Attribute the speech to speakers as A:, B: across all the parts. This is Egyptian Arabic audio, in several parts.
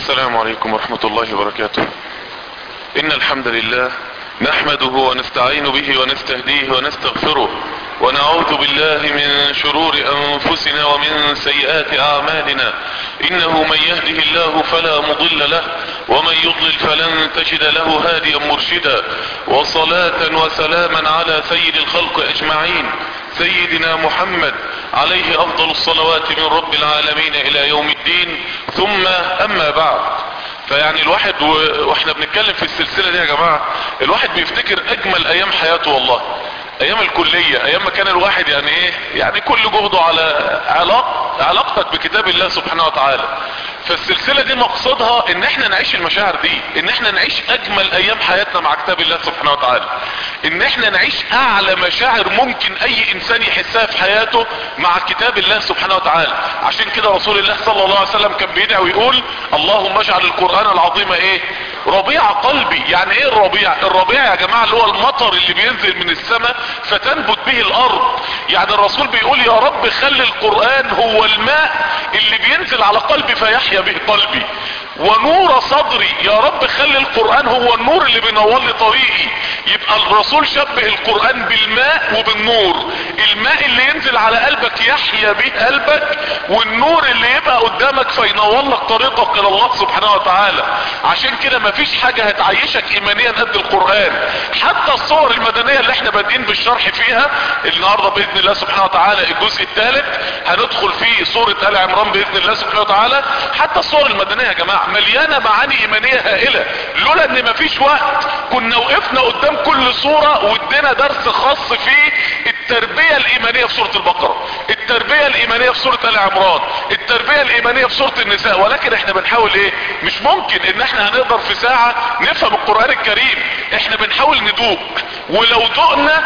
A: السلام عليكم ورحمة الله وبركاته ان الحمد لله نحمده ونستعين به ونستهديه ونستغفره ونعوذ بالله من شرور انفسنا ومن سيئات اعمالنا انه من يهده الله فلا مضل له ومن يضلل فلن تجد له هاديا مرشدا وصلاة وسلاما على سيد الخلق اجمعين سيدنا محمد عليه افضل الصلوات من رب العالمين الى يوم الدين ثم اما بعد فيعني الواحد و- واحنا بنتكلم في السلسلة دي يا جماعة الواحد بيفتكر اجمل ايام حياته والله ايام الكلية ايام ما كان الواحد يعني ايه يعني كل جهده على علاق علاقتك بكتاب الله سبحانه وتعالى فالسلسلة دي مقصدها ان احنا نعيش المشاعر دي ان احنا نعيش اجمل ايام حياتنا مع كتاب الله سبحانه وتعالى ان احنا نعيش اعلى مشاعر ممكن اي انسان يحسها في حياته مع كتاب الله سبحانه وتعالى عشان كده رسول الله صلى الله عليه وسلم كان بيدعي ويقول اللهم اجعل القرآن العظيم ايه ربيع قلبي يعني ايه الربيع الربيع يا جماعة اللي هو المطر اللي بينزل من السماء فتنبت به الارض يعني الرسول بيقول يا رب خلي القرآن هو الماء اللي بينزل على قلبي فيحيا به قلبي ونور صدري يا رب خلي القرآن هو النور اللي بينور لي طريقي يبقى الرسول شبه القرآن بالماء وبالنور الماء اللي ينزل على قلبك يحيا به قلبك والنور اللي يبقى قدامك فينور لك طريقك الى الله سبحانه وتعالى عشان كده مفيش حاجة هتعيشك ايمانيا قد القرآن حتى الصور المدنية اللي احنا بادئين بالشرح فيها النهاردة باذن الله سبحانه وتعالى الجزء الثالث هندخل فيه سورة آل عمران باذن الله سبحانه وتعالى حتى الصور المدنية يا جماعة مليانة معاني ايمانية هائلة لولا ان مفيش وقت كنا وقفنا قدام كل صورة وادينا درس خاص في التربية الايمانية في سورة البقرة التربية الايمانية في سورة آل عمران التربية الايمانية في سورة النساء ولكن احنا بنحاول ايه مش ممكن ان احنا هنقدر في ساعة نفهم القرآن الكريم احنا بنحاول ندوق ولو دقنا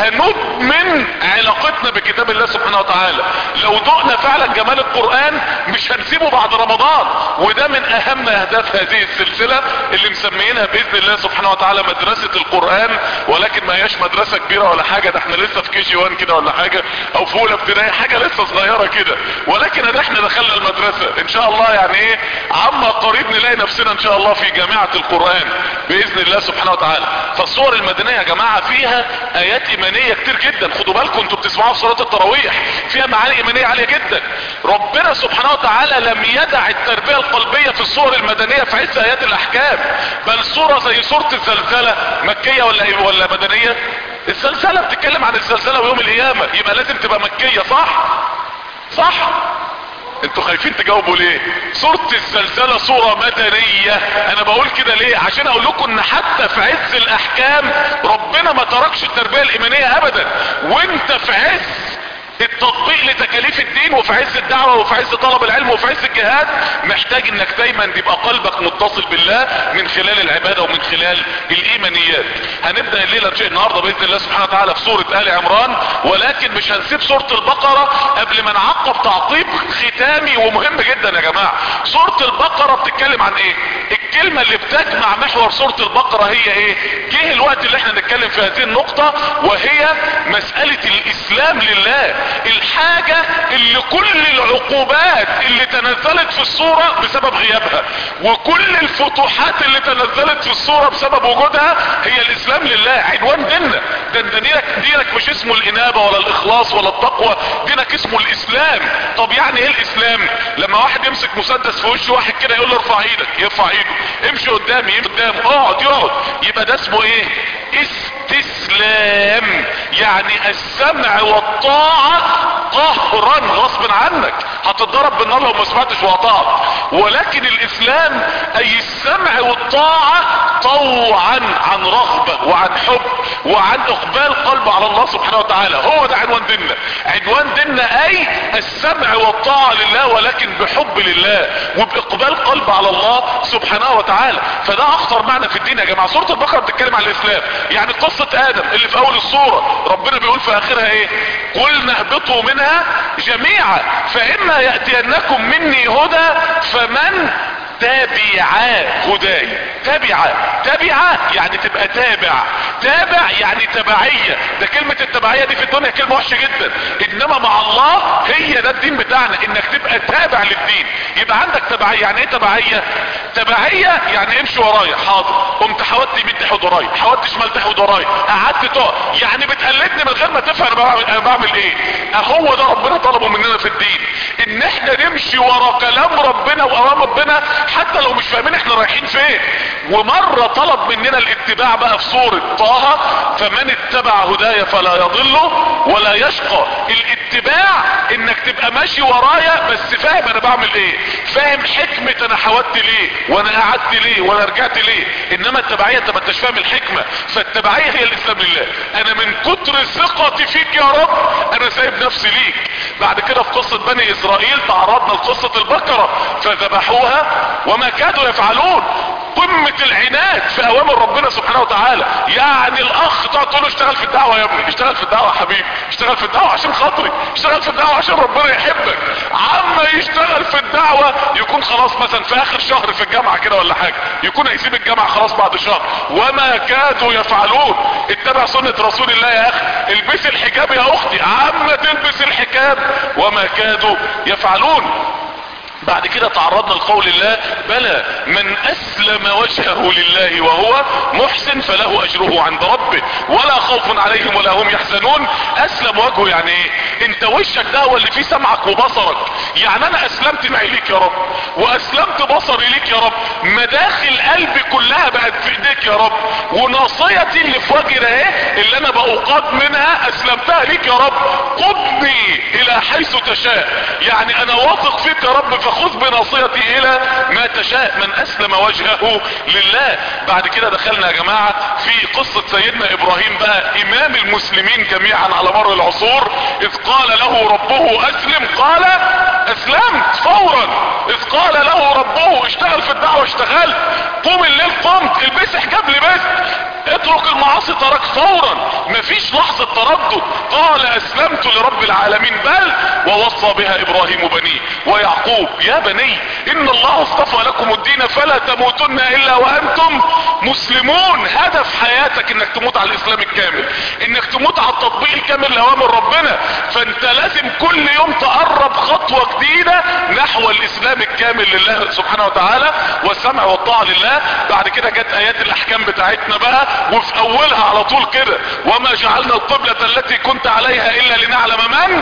A: هندمن علاقتنا بكتاب الله سبحانه وتعالى لو دقنا فعلا جمال القرآن مش هنسيبه بعد رمضان وده من اهم اهداف هذه السلسلة اللي مسميينها باذن الله سبحانه وتعالى مدرسة القرآن ولكن ما هياش مدرسة كبيرة ولا حاجة ده احنا لسه في كي جي وان كده ولا حاجة او في اولى ابتدائي حاجة لسه صغيرة كده ولكن ده احنا دخلنا المدرسة ان شاء الله يعني ايه عما قريب نلاقي نفسنا ان شاء الله في جامعة القرآن باذن الله سبحانه وتعالى فالصور المدنية يا جماعة فيها ايات ايمانية كتير جدا خدوا بالكم انتوا بتسمعوها في صلاة التراويح فيها معاني ايمانية عالية جدا ربنا سبحانه وتعالى لم يدع التربية القلبية في الصور المدنية في عز ايات الاحكام بل صورة زي صورة الزلزلة مكية ولا إيه ولا مدنية الزلزلة بتتكلم عن الزلزلة ويوم القيامة يبقى لازم تبقى مكية صح صح انتوا خايفين تجاوبوا ليه صورة الزلزلة صورة مدنية انا بقول كده ليه عشان اقول لكم ان حتى في عز الاحكام ربنا ما تركش التربية الايمانية ابدا وانت في عز التطبيق لتكاليف الدين وفي عز الدعوة وفي عز طلب العلم وفي عز الجهاد محتاج انك دايما يبقى قلبك متصل بالله من خلال العبادة ومن خلال الايمانيات هنبدأ الليلة النهاردة باذن الله سبحانه وتعالى في سورة آل عمران ولكن مش هنسيب سورة البقرة قبل ما نعقب تعقيب ختامي ومهم جدا يا جماعة سورة البقرة بتتكلم عن ايه الكلمة اللي بتجمع محور سورة البقرة هي ايه جه الوقت اللي احنا نتكلم في هذه النقطة وهي مسألة الاسلام لله الحاجة اللي كل العقوبات اللي تنزلت في الصورة بسبب غيابها وكل الفتوحات اللي تنزلت في الصورة بسبب وجودها هي الاسلام لله عنوان ديننا ده ده دينك دينك مش اسمه الانابة ولا الاخلاص ولا التقوى دينك اسمه الاسلام طب يعني ايه الاسلام لما واحد يمسك مسدس في وش واحد كده يقول له ارفع ايدك يرفع ايده امشي قدامي يمشي قدامه اقعد يقعد يبقى ده اسمه ايه استسلام يعني السمع والطاعة قهرا غصب عنك هتتضرب بالنار لو ما سمعتش وقطعت ولكن الاسلام اي السمع والطاعة طوعا عن رغبة وعن حب وعن اقبال قلب على الله سبحانه وتعالى هو ده عنوان ديننا عنوان ديننا اي السمع والطاعة لله ولكن بحب لله وباقبال قلب على الله سبحانه وتعالى فده اخطر معنى في الدين يا جماعة سورة البقرة بتتكلم عن الاسلام يعني قصة ادم اللي في اول السورة ربنا بيقول في اخرها ايه قلنا اهبطوا منها جميعا فاما يأتينكم مني هدى فمن تابع هداي تابع تابع يعني تبقى تابع تابع يعني تبعية ده كلمة التبعية دي في الدنيا كلمة وحشة جدا انما مع الله هي ده الدين بتاعنا انك تبقى تابع للدين يبقى عندك تبعية يعني ايه تبعية تبعية يعني امشي ورايا حاضر قمت حاولت يمين تحود ورايا حاولت شمال تحود ورايا قعدت تقع يعني بتقلدني من غير ما تفهم انا بعمل, أنا بعمل ايه اهو ده ربنا طلبه مننا في الدين ان احنا نمشي ورا كلام ربنا واوامر ربنا حتى لو مش فاهمين احنا رايحين فين ومرة طلب مننا الاتباع بقى في سورة طه فمن اتبع هدايا فلا يضل ولا يشقى الاتباع انك تبقى ماشي ورايا بس فاهم انا بعمل ايه فاهم حكمة انا حاولت ليه وانا قعدت ليه وانا رجعت ليه انما التبعية انت ما انتش فاهم الحكمة فالتبعية هي الاسلام لله انا من كتر ثقتي فيك يا رب انا سايب نفسي ليك بعد كده في قصة بني اسرائيل تعرضنا لقصة البقرة فذبحوها وما كادوا يفعلون قمة العناد في اوامر ربنا سبحانه وتعالى يعني الاخ تقعد تقول له اشتغل في الدعوة يا ابني اشتغل في الدعوة يا حبيبي اشتغل في الدعوة عشان خاطري اشتغل في الدعوة عشان ربنا يحبك عما يشتغل في الدعوة يكون خلاص مثلا في اخر شهر في الجامعة كده ولا حاجة يكون هيسيب الجامعة خلاص بعد شهر وما كادوا يفعلون اتبع سنة رسول الله يا اخي البس الحجاب يا اختي عما تلبس الحجاب وما كادوا يفعلون بعد كده تعرضنا لقول الله بلى من اسلم وجهه لله وهو محسن فله اجره عند ربه ولا خوف عليهم ولا هم يحزنون اسلم وجهه يعني ايه انت وشك ده هو اللي فيه سمعك وبصرك يعني انا اسلمت معي ليك يا رب واسلمت بصري ليك يا رب مداخل قلبي كلها بقت في ايديك يا رب وناصيتي اللي في وجهي ده ايه اللي انا بأوقات منها اسلمتها ليك يا رب قدني الى حيث تشاء يعني انا واثق فيك يا رب فخذ بناصيتي الى ما تشاء من اسلم وجهه لله بعد كده دخلنا يا جماعة في قصة سيدنا ابراهيم بقى امام المسلمين جميعا على مر العصور اذ قال له ربه اسلم قال اسلمت فورا اذ قال له ربه اشتغل في الدعوة اشتغلت قوم الليل قمت البس حجاب لبست اترك المعاصي ترك فورا مفيش لحظة تردد قال اسلمت لرب العالمين بل ووصى بها ابراهيم بنيه ويعقوب يا بني ان الله اصطفى لكم الدين فلا تموتن الا وانتم مسلمون هدف حياتك انك تموت على الاسلام الكامل انك تموت على التطبيق الكامل لاوامر ربنا فانت لازم كل يوم تقرب خطوة جديدة نحو الاسلام الكامل لله سبحانه وتعالى والسمع والطاعة لله بعد كده جت ايات الاحكام بتاعتنا بقى وفي اولها على طول كده وما جعلنا القبلة التي كنت عليها الا لنعلم من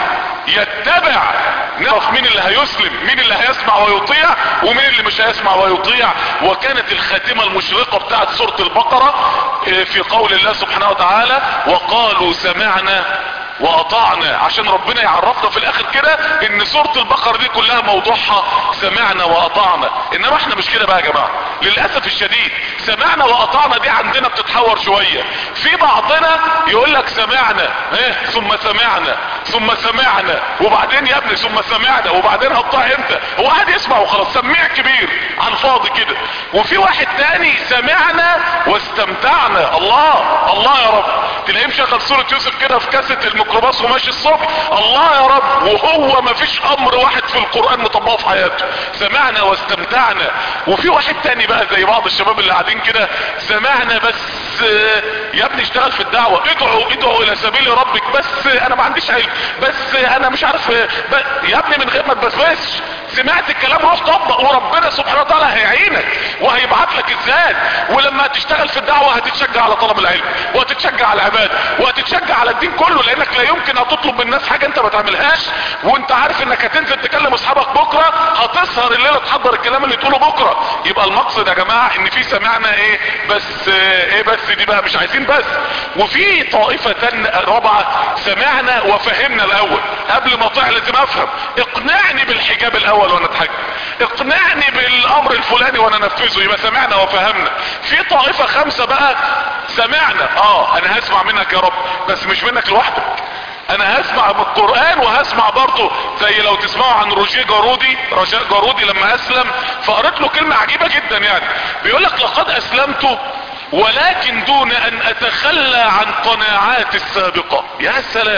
A: يتبع نعرف مين اللي هيسلم مين اللي هيسمع ويطيع ومين اللي مش هيسمع ويطيع وكانت الخاتمة المشرقة بتاعت سورة البقرة في قول الله سبحانه وتعالى وقالوا سمعنا واطعنا عشان ربنا يعرفنا في الاخر كده ان سورة البقرة دي كلها موضوعها سمعنا واطعنا انما احنا مش كده بقى يا جماعة للاسف الشديد سمعنا واطعنا دي عندنا بتتحور شوية في بعضنا يقول لك سمعنا اه ثم سمعنا ثم سمعنا وبعدين يا ابني ثم سمعنا وبعدين هتطيع امتى هو قاعد يسمع وخلاص سميع كبير على الفاضي كده وفي واحد تاني سمعنا واستمتعنا الله الله يا رب تلاقيه مشغل سورة يوسف كده في كاسة الميكروباص وماشي الصبح الله يا رب وهو ما فيش امر واحد في القرآن مطبقه في حياته سمعنا واستمتعنا وفي واحد تاني بقى زي بعض الشباب اللي قاعدين كده سمعنا بس يا ابني اشتغل في الدعوة ادعوا ادعوا الى سبيل ربك بس انا ما عنديش علم بس انا مش عارف يا ابني من غير ما تبسبسش سمعت الكلام روح طبق وربنا سبحانه وتعالى هيعينك وهيبعت لك الزاد ولما تشتغل في الدعوة هتتشجع على طلب العلم وهتتشجع على العبادة وهتتشجع على الدين كله لانك لا يمكن هتطلب من الناس حاجة انت ما تعملهاش وانت عارف انك هتنزل تكلم اصحابك بكرة هتسهر الليلة تحضر الكلام اللي تقوله بكرة يبقى المقصد يا جماعة ان في سمعنا ايه بس ايه بس دي بقى مش عايزين بس وفي طائفة رابعة سمعنا وفهمنا الاول قبل ما اطيع لازم افهم اقنعني بالحجاب الاول وانا اتحجب اقنعني بالامر الفلاني وانا انفذه يبقى سمعنا وفهمنا في طائفة خمسة بقى سمعنا اه انا هسمع منك يا رب بس مش منك لوحدك انا هسمع بالقرآن وهسمع برضه زي لو تسمعوا عن روجيه جارودي رجاء جارودي لما اسلم فقريت له كلمة عجيبة جدا يعني بيقول لك لقد اسلمت ولكن دون ان اتخلى عن قناعاتي السابقة يا سلام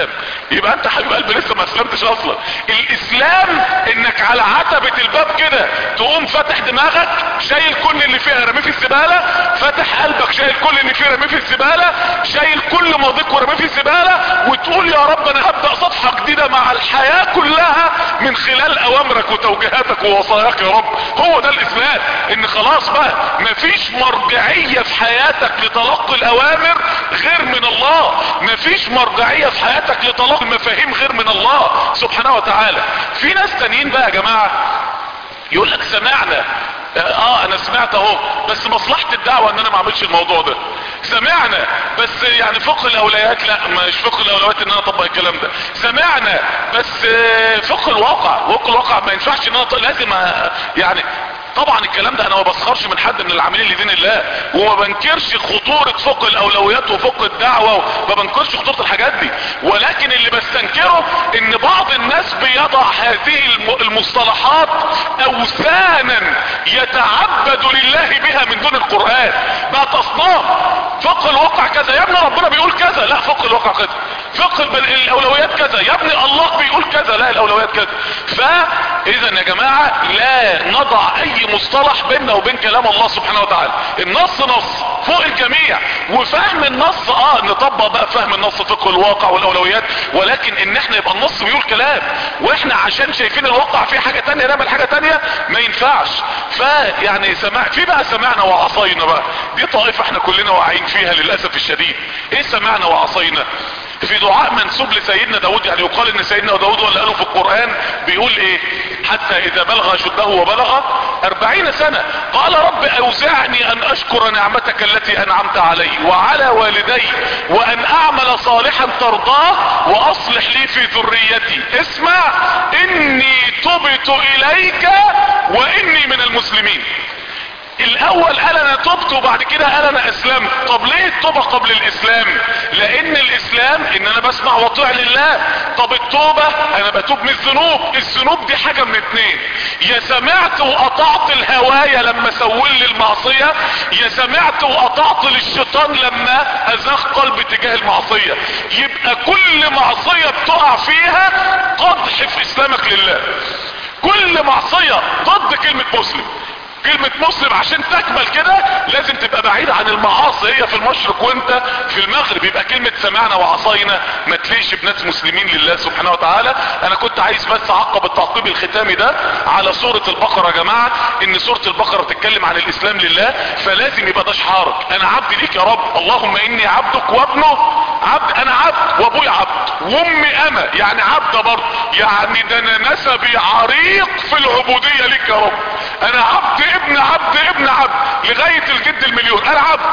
A: يبقى انت حبيب قلبي لسه ما اسلمتش اصلا الاسلام انك على عتبة الباب كده تقوم فاتح دماغك شايل كل اللي فيها رميه في الزبالة فاتح قلبك شايل كل اللي فيه رميه في الزبالة شايل كل ماضيك ورميه في الزبالة وتقول يا رب انا هبدأ صفحة جديدة مع الحياة كلها من خلال اوامرك وتوجيهاتك ووصاياك يا رب هو ده الاسلام ان خلاص بقى مفيش مرجعية في حياتك لتلقي الاوامر غير من الله مفيش مرجعية في حياتك لتلقي المفاهيم غير من الله سبحانه وتعالى في ناس تانيين بقى يا جماعة يقول لك سمعنا اه انا سمعت اهو بس مصلحة الدعوة ان انا ما اعملش الموضوع ده سمعنا بس يعني فقه الاولويات لا مش فقه الاولويات ان انا اطبق الكلام ده سمعنا بس فقه الواقع فقه الواقع ما ينفعش ان انا لازم يعني طبعا الكلام ده انا ما بسخرش من حد من العاملين لدين الله وما بنكرش خطورة فقه الاولويات وفقه الدعوة وما بنكرش خطورة الحاجات دي ولكن اللي بستنكره ان بعض الناس بيضع هذه المصطلحات اوثانا يتعبد لله بها من دون القرآن بقت اصنام فقه الواقع كذا يا ابني ربنا بيقول كذا لا فقه الواقع كذا فقه الاولويات كذا يا ابني الله بيقول كذا لا الاولويات كذا فاذا يا جماعة لا نضع اي مصطلح بيننا وبين كلام الله سبحانه وتعالى النص نص فوق الجميع وفهم النص اه نطبق بقى فهم النص فقه الواقع والاولويات ولكن ان احنا يبقى النص بيقول كلام واحنا عشان شايفين الواقع فيه حاجة تانية نعمل حاجة تانية ما ينفعش فيعني سمع في بقى سمعنا وعصينا بقى دي طائفة احنا كلنا واعيين فيها للأسف الشديد ايه سمعنا وعصينا في دعاء منسوب لسيدنا داود يعني يقال ان سيدنا داود ولا قاله في القرآن بيقول ايه حتى اذا بلغ شده وبلغ اربعين سنة قال رب اوزعني ان اشكر نعمتك التي انعمت علي وعلى والدي وان اعمل صالحا ترضاه واصلح لي في ذريتي اسمع اني تبت اليك واني من المسلمين الاول قال انا تبت وبعد كده قال انا اسلمت طب ليه التوبة قبل الاسلام لان الاسلام ان انا بسمع واطيع لله طب التوبة انا بتوب من الذنوب الذنوب دي حاجة من اتنين يا سمعت وقطعت الهواية لما سول لي المعصية يا سمعت وقطعت للشيطان لما ازاغ قلبي تجاه المعصية يبقى كل معصية بتقع فيها قدح في اسلامك لله كل معصية ضد كلمة مسلم كلمة مسلم عشان تكمل كده لازم تبقى بعيد عن المعاصي هي في المشرق وانت في المغرب يبقى كلمة سمعنا وعصينا ما تليش بناس مسلمين لله سبحانه وتعالى انا كنت عايز بس اعقب التعقيب الختامي ده على سورة البقرة يا جماعة ان سورة البقرة تتكلم عن الاسلام لله فلازم يبقى ده شعارك انا عبد ليك يا رب اللهم اني عبدك وابنه عبد انا عبد وابويا عبد وامي انا يعني عبد برضه يعني ده انا نسبي عريق في العبودية ليك يا رب انا عبد ابن عبد ابن عبد لغاية الجد المليون انا عبد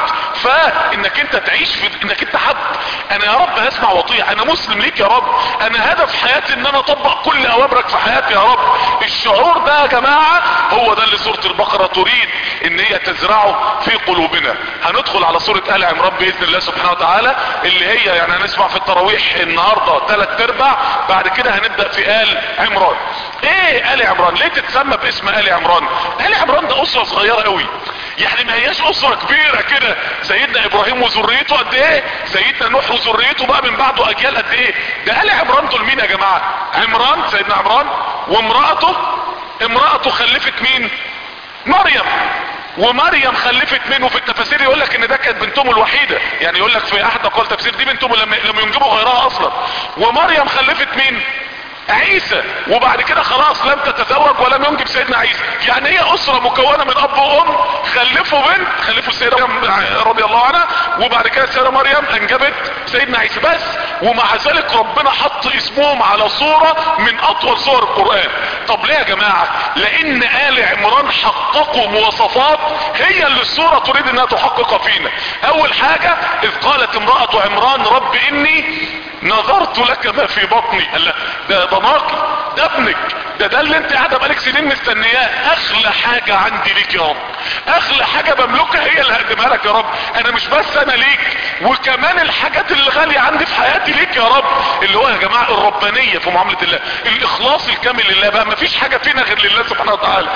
A: فانك انت تعيش في انك انت عبد انا يا رب هسمع واطيع انا مسلم ليك يا رب انا هدف حياتي ان انا اطبق كل اوامرك في حياتي يا رب الشعور ده يا جماعة هو ده اللي سورة البقرة تريد ان هي تزرعه في قلوبنا هندخل على سورة ال عمران باذن الله سبحانه وتعالى اللي هي يعني هنسمع في التراويح النهاردة ثلاث ارباع بعد كده هنبدأ في ال عمران ايه ال عمران ليه تتسمى باسم ال عمران ال عمران ده اسرة صغيرة قوي يعني ما هياش اسرة كبيرة كده سيدنا ابراهيم وذريته قد ايه سيدنا نوح وذريته بقى من بعده اجيال قد ايه ده ال عمران دول مين يا جماعة عمران سيدنا عمران وامرأته امرأته خلفت مين مريم ومريم خلفت منه في التفاسير يقول لك ان ده كانت بنتهم الوحيدة يعني يقول لك في احد اقوال تفسير دي بنتهم لم لم ينجبوا غيرها اصلا ومريم خلفت مين عيسى وبعد كده خلاص لم تتزوج ولم ينجب سيدنا عيسى يعني هي اسرة مكونة من اب وام خلفوا بنت خلفوا السيدة مريم رضي الله عنها وبعد كده السيدة مريم انجبت سيدنا عيسى بس ومع ذلك ربنا حط اسمهم على صورة من اطول صور القرآن طب ليه يا جماعة لان آل عمران حققوا مواصفات هي اللي الصورة تريد انها تحقق فينا اول حاجة اذ قالت امرأة عمران رب اني نظرت لك ما في بطني قال لا ده ده ناقي ده ابنك ده ده اللي انت قاعده بقالك سنين مستنياه اغلى حاجه عندي ليك يا رب اغلى حاجه بملكها هي اللي هقدمها لك يا رب انا مش بس انا ليك وكمان الحاجات اللي غاليه عندي في حياتي ليك يا رب اللي هو يا جماعه الربانيه في معامله الله الاخلاص الكامل لله بقى مفيش حاجه فينا غير لله سبحانه وتعالى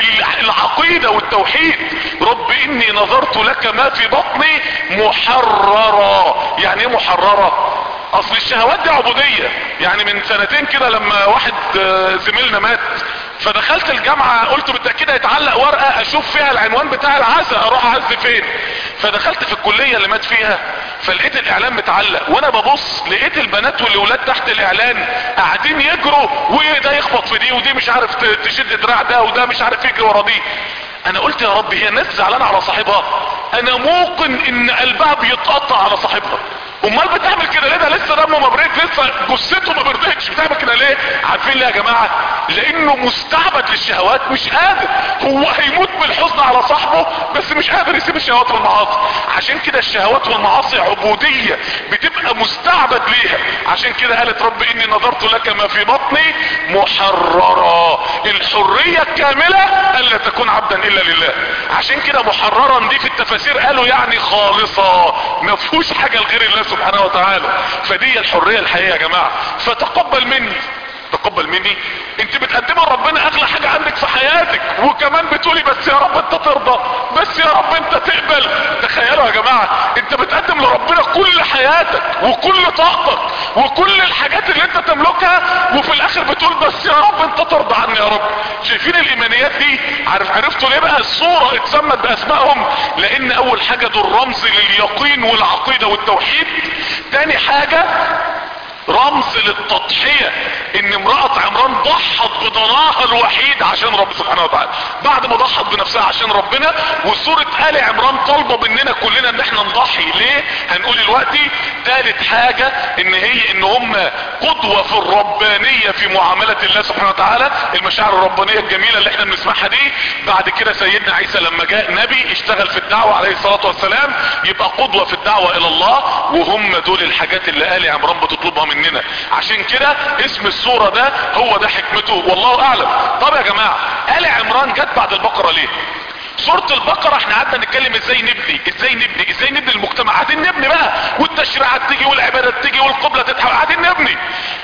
A: العقيده والتوحيد رب اني نظرت لك ما في بطني محررا يعني ايه محررة اصل الشهوات دي عبودية يعني من سنتين كده لما واحد آه، زميلنا مات فدخلت الجامعة قلت بالتأكيد هيتعلق ورقة اشوف فيها العنوان بتاع العزاء اروح اعز فين فدخلت في الكلية اللي مات فيها فلقيت الاعلان متعلق وانا ببص لقيت البنات والولاد تحت الاعلان قاعدين يجروا وده يخبط في دي ودي مش عارف ت- تشد دراع ده وده مش عارف يجري ورا دي انا قلت يا رب هي الناس زعلانه على صاحبها انا موقن ان قلبها بيتقطع على صاحبها امال بتعمل كده ليه ده لسه دمه ما بريت لسه جثته ما بردتش بتعمل كده ليه عارفين ليه يا جماعه لانه مستعبد للشهوات مش قادر هو هيموت بالحزن على صاحبه بس مش قادر يسيب الشهوات والمعاصي عشان كده الشهوات والمعاصي عبوديه بتبقى مستعبد ليها عشان كده قالت رب اني نظرت لك ما في بطني محررا الحريه الكامله الا تكون عبدا الا لله عشان كده محررا دي في التفاسير قالوا يعني خالصة ما فيهوش حاجة لغير الله سبحانه وتعالى فدي الحرية الحقيقية يا جماعة فتقبل مني تقبل مني انت بتقدم لربنا اغلى حاجة عندك في حياتك وكمان بتقولي بس يا رب انت ترضى بس يا رب انت تقبل تخيلوا يا جماعة انت بتقدم لربنا كل حياتك وكل طاقتك وكل الحاجات اللي انت تملكها وفي الاخر بتقول بس يا رب انت ترضى عني يا رب شايفين الايمانيات دي عارف عرفتوا ليه بقى الصورة اتسمت باسمائهم لان اول حاجة دول رمز لليقين والعقيدة والتوحيد تاني حاجة رمز للتضحية ان امرأة عمران ضحت بضناها الوحيد عشان رب سبحانه وتعالى بعد ما ضحت بنفسها عشان ربنا وسورة آل عمران طالبة مننا كلنا ان احنا نضحي ليه هنقول دلوقتي تالت حاجة ان هي ان هم قدوة في الربانية في معاملة الله سبحانه وتعالى المشاعر الربانية الجميلة اللي احنا بنسمعها دي بعد كده سيدنا عيسى لما جاء نبي اشتغل في الدعوة عليه الصلاة والسلام يبقى قدوة في الدعوة الى الله وهم دول الحاجات اللي آل عمران بتطلبها مننا عشان كده اسم السورة ده هو ده حكمته والله اعلم طب يا جماعة آل عمران جت بعد البقرة ليه سورة البقرة احنا قعدنا نتكلم ازاي نبني ازاي نبني ازاي نبني المجتمع قاعدين نبني بقى والتشريعات تيجي والعبادات تيجي والقبلة تتحول قاعدين نبني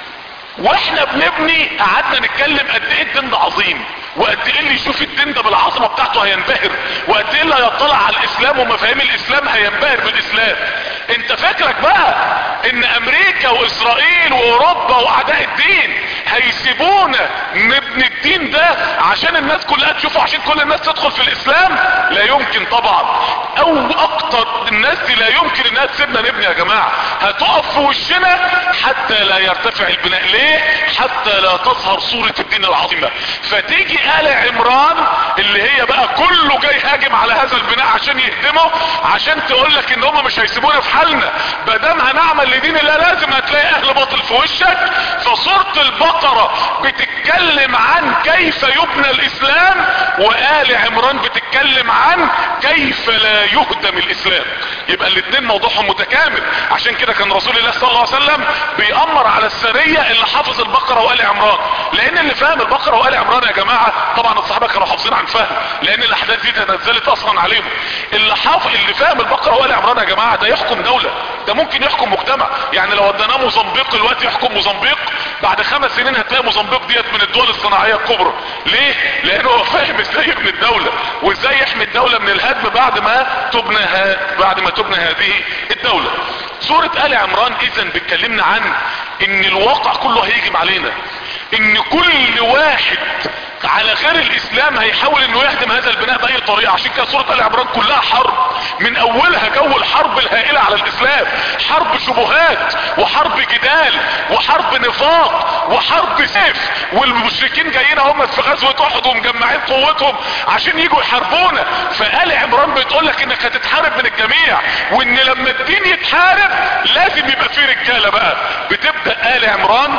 A: واحنا بنبني قعدنا نتكلم قد ايه الدين ده عظيم وقد ايه اللي يشوف الدين ده بالعظمه بتاعته هينبهر وقد ايه اللي هيطلع على الاسلام ومفاهيم الاسلام هينبهر بالاسلام انت فاكرك بقى ان امريكا واسرائيل واوروبا واعداء الدين هيسيبونا نبني الدين ده عشان الناس كلها تشوفه عشان كل الناس تدخل في الاسلام لا يمكن طبعا او اكتر الناس دي لا يمكن انها تسيبنا نبني يا جماعه هتقف في وشنا حتى لا يرتفع البناء ليه حتى لا تظهر صورة الدين العظيمة فتيجي آل عمران اللي هي بقى كله جاي هاجم على هذا البناء عشان يهدمه عشان تقول لك ان هم مش هيسيبونا في حالنا بدام هنعمل لدين الله لازم هتلاقي اهل باطل في وشك فصورة البقرة بتتكلم عن كيف يبنى الاسلام وآل عمران بتتكلم عن كيف لا يهدم الاسلام يبقى الاتنين موضوعهم متكامل عشان كده كان رسول الله صلى الله عليه وسلم بيأمر على السرية اللي حافظ البقرة وآل عمران لان اللي فاهم البقرة وآل عمران يا جماعة طبعا الصحابة كانوا حافظين عن فهم لان الاحداث دي تنزلت اصلا عليهم اللي حافظ اللي فاهم البقرة وآل عمران يا جماعة ده يحكم دولة ده ممكن يحكم مجتمع يعني لو وديناه موزمبيق دلوقتي يحكم موزمبيق بعد خمس سنين هتلاقي موزمبيق ديت من الدول الصناعية الكبرى ليه لانه هو فاهم ازاي يبني الدولة وازاي يحمي الدولة من الهدم بعد ما تبنى ها بعد ما تبنى هذه الدولة سورة آل عمران اذا بتكلمنا عن ان الواقع كله هيجم علينا ان كل واحد على غير الاسلام هيحاول انه يهدم هذا البناء باي طريقة عشان كده سورة ال عمران كلها حرب من اولها جو الحرب الهائلة على الاسلام حرب شبهات وحرب جدال وحرب نفاق وحرب سيف والمشركين جايين هم في غزوة احد ومجمعين قوتهم عشان يجوا يحاربونا فآل عمران بتقول لك انك هتتحارب من الجميع وان لما الدين يتحارب لازم يبقى فيه رجالة بقى بتبدأ آل عمران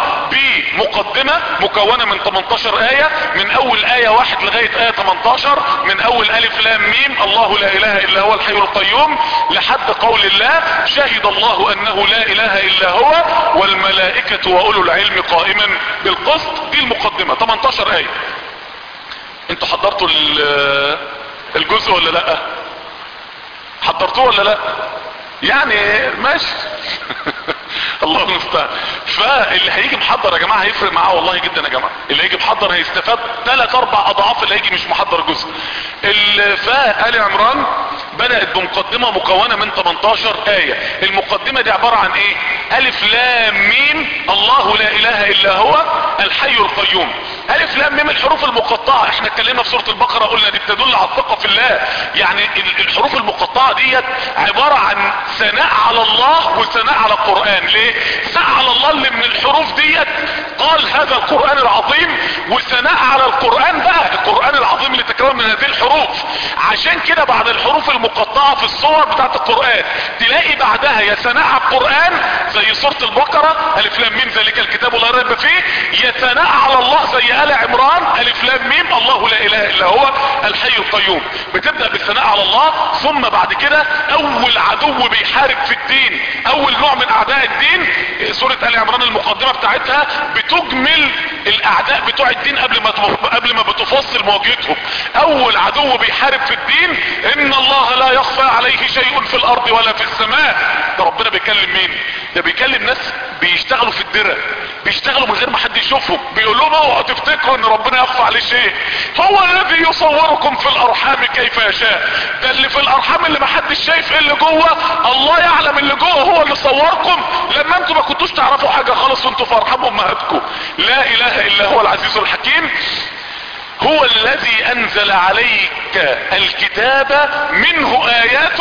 A: بمقدمة مكونة من 18 آية من اول آية واحد لغاية آية 18 من اول الف لام ميم الله لا اله الا هو الحي القيوم لحد قول الله شهد الله انه لا اله الا هو والملائكة واولو العلم قائما بالقسط دي المقدمة 18 آية انتوا حضرتوا ال- الجزء ولا لا حضرتوه ولا لا يعني ماشي الله المستعان فاللي هيجي محضر يا جماعه هيفرق معاه والله جدا يا جماعه اللي هيجي محضر هيستفاد ثلاث اربع اضعاف اللي هيجي مش محضر جزء ال- فآل عمران بدأت بمقدمة مكونة من 18 آية المقدمة دي عبارة عن ايه الف لام ميم الله لا اله الا هو الحي القيوم الف لام ميم الحروف المقطعة احنا اتكلمنا في سورة البقرة قلنا دي بتدل على الثقة في الله يعني الحروف المقطعة ديت عبارة عن ثناء على الله وثناء على القرآن ليه ثناء على الله اللي من الحروف ديت قال هذا القرآن العظيم وثناء على القرآن بقى القرآن العظيم اللي تكرر من هذه الحروف عشان كده بعد الحروف المقطعة في الصور بتاعت القرآن تلاقي بعدها يا ثناء على القرآن زي سورة البقرة الف لام ميم ذلك الكتاب لا ريب فيه يا ثناء على الله زي آل عمران الف لام ميم الله لا اله الا هو الحي القيوم بتبدأ بالثناء على الله ثم بعد كده اول عدو بيحارب في الدين اول نوع من اعداء الدين سورة آل عمران المقدمة بتاعتها بتجمل الاعداء بتوع الدين قبل ما قبل ما بتفصل مواجهتهم اول عدو بيحارب في الدين ان الله لا يخفى عليه شيء في الارض ولا في السماء ده ربنا بيكلم مين ده بيكلم ناس بيشتغلوا في الدرة بيشتغلوا من غير ما حد يشوفهم بيقول لهم اوعوا تفتكروا ان ربنا يخفى عليه شيء هو الذي يصوركم في الارحام كيف يشاء ده اللي في الارحام اللي ما حدش شايف ايه اللي جوه الله يعلم اللي جوه هو اللي صوركم لما انتوا ما كنتوش تعرفوا حاجة خالص وانتوا في ارحام امهاتكم لا اله الا هو العزيز الحكيم هو الذي انزل عليك الكتاب منه ايات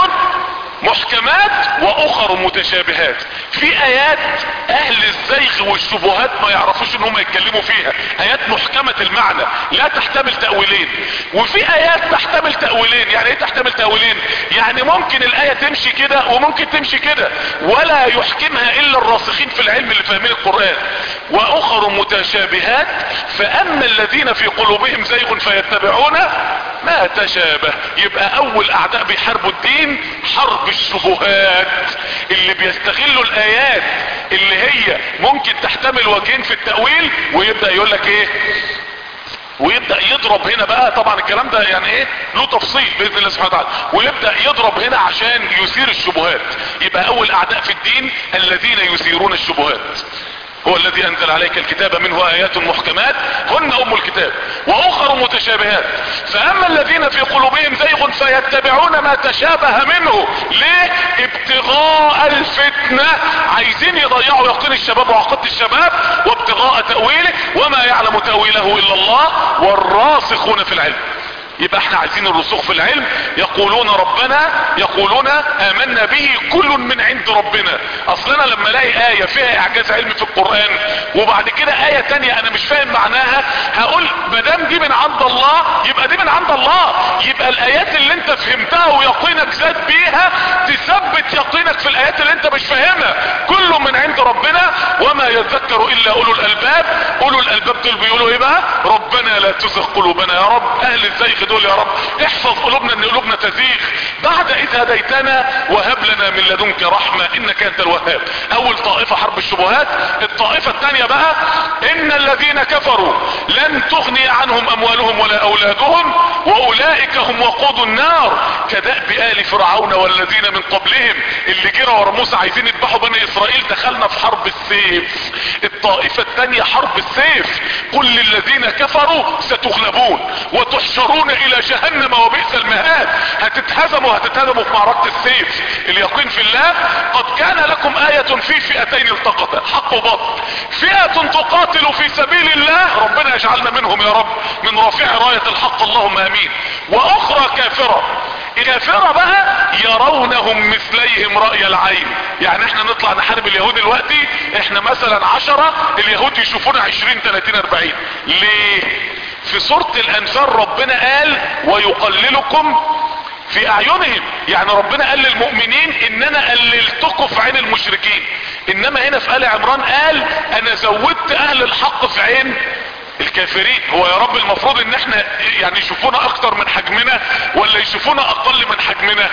A: محكمات واخر متشابهات في ايات اهل الزيغ والشبهات ما يعرفوش ان هم يتكلموا فيها ايات محكمة المعنى لا تحتمل تأويلين وفي ايات تحتمل تأويلين يعني ايه تحتمل تأويلين يعني ممكن الاية تمشي كده وممكن تمشي كده ولا يحكمها الا الراسخين في العلم اللي فاهمين القرآن واخر متشابهات فاما الذين في قلوبهم زيغ فيتبعون ما تشابه يبقى اول اعداء بيحاربوا الدين حرب الشبهات اللي بيستغلوا الايات اللي هي ممكن تحتمل وجهين في التأويل ويبدأ يقول لك ايه ويبدأ يضرب هنا بقى طبعا الكلام ده يعني ايه له تفصيل باذن الله سبحانه وتعالى ويبدأ يضرب هنا عشان يثير الشبهات يبقى اول اعداء في الدين الذين يثيرون الشبهات هو الذي انزل عليك الكتاب منه ايات محكمات هن ام الكتاب واخر متشابهات فاما الذين في قلوبهم زيغ فيتبعون ما تشابه منه ليه ابتغاء الفتنة عايزين يضيعوا يقين الشباب وعقيدة الشباب وابتغاء تأويله وما يعلم تأويله الا الله والراسخون في العلم يبقى احنا عايزين الرسوخ في العلم يقولون ربنا يقولون امنا به كل من عند ربنا اصلنا لما الاقي اية فيها اعجاز علمي في القرآن وبعد كده اية تانية انا مش فاهم معناها هقول مدام دي من عند الله يبقى دي من عند الله يبقى الايات اللي انت فهمتها ويقينك زاد بيها تثبت يقينك في الايات اللي انت مش فاهمها كله من عند ربنا وما يذكر الا اولو الالباب اولو الالباب دول بيقولوا ايه بقى ربنا لا تزغ قلوبنا يا رب اهل الزيغ دول يا رب احفظ قلوبنا ان قلوبنا تزيغ بعد اذ هديتنا وهب لنا من لدنك رحمة انك انت الوهاب اول طائفة حرب الشبهات الطائفة الثانية بقى ان الذين كفروا لن تغني عنهم اموالهم ولا اولادهم واولئك هم وقود النار كدأب ال فرعون والذين من قبلهم اللي جرى ورا موسى عايزين يذبحوا بني اسرائيل دخلنا في حرب السيف الطائفة الثانية حرب السيف قل للذين كفروا ستغلبون وتحشرون الى جهنم وبئس المهاد هتتهزموا هتتهزموا في معركة السيف اليقين في الله قد كان لكم آية في فئتين التقطا حق وبطل فئة تقاتل في سبيل الله ربنا يجعلنا منهم يا رب من رافع راية الحق اللهم امين واخرى كافرة كافرة بقى يرونهم مثليهم رأي العين يعني احنا نطلع نحارب اليهود دلوقتي احنا مثلا عشرة اليهود يشوفونا عشرين تلاتين اربعين ليه في سورة الانفال ربنا قال ويقللكم في اعينهم يعني ربنا قال للمؤمنين ان انا قللتكم في عين المشركين انما هنا في ال عمران قال انا زودت اهل الحق في عين الكافرين هو يا رب المفروض ان احنا يعني يشوفونا اكتر من حجمنا ولا يشوفونا اقل من حجمنا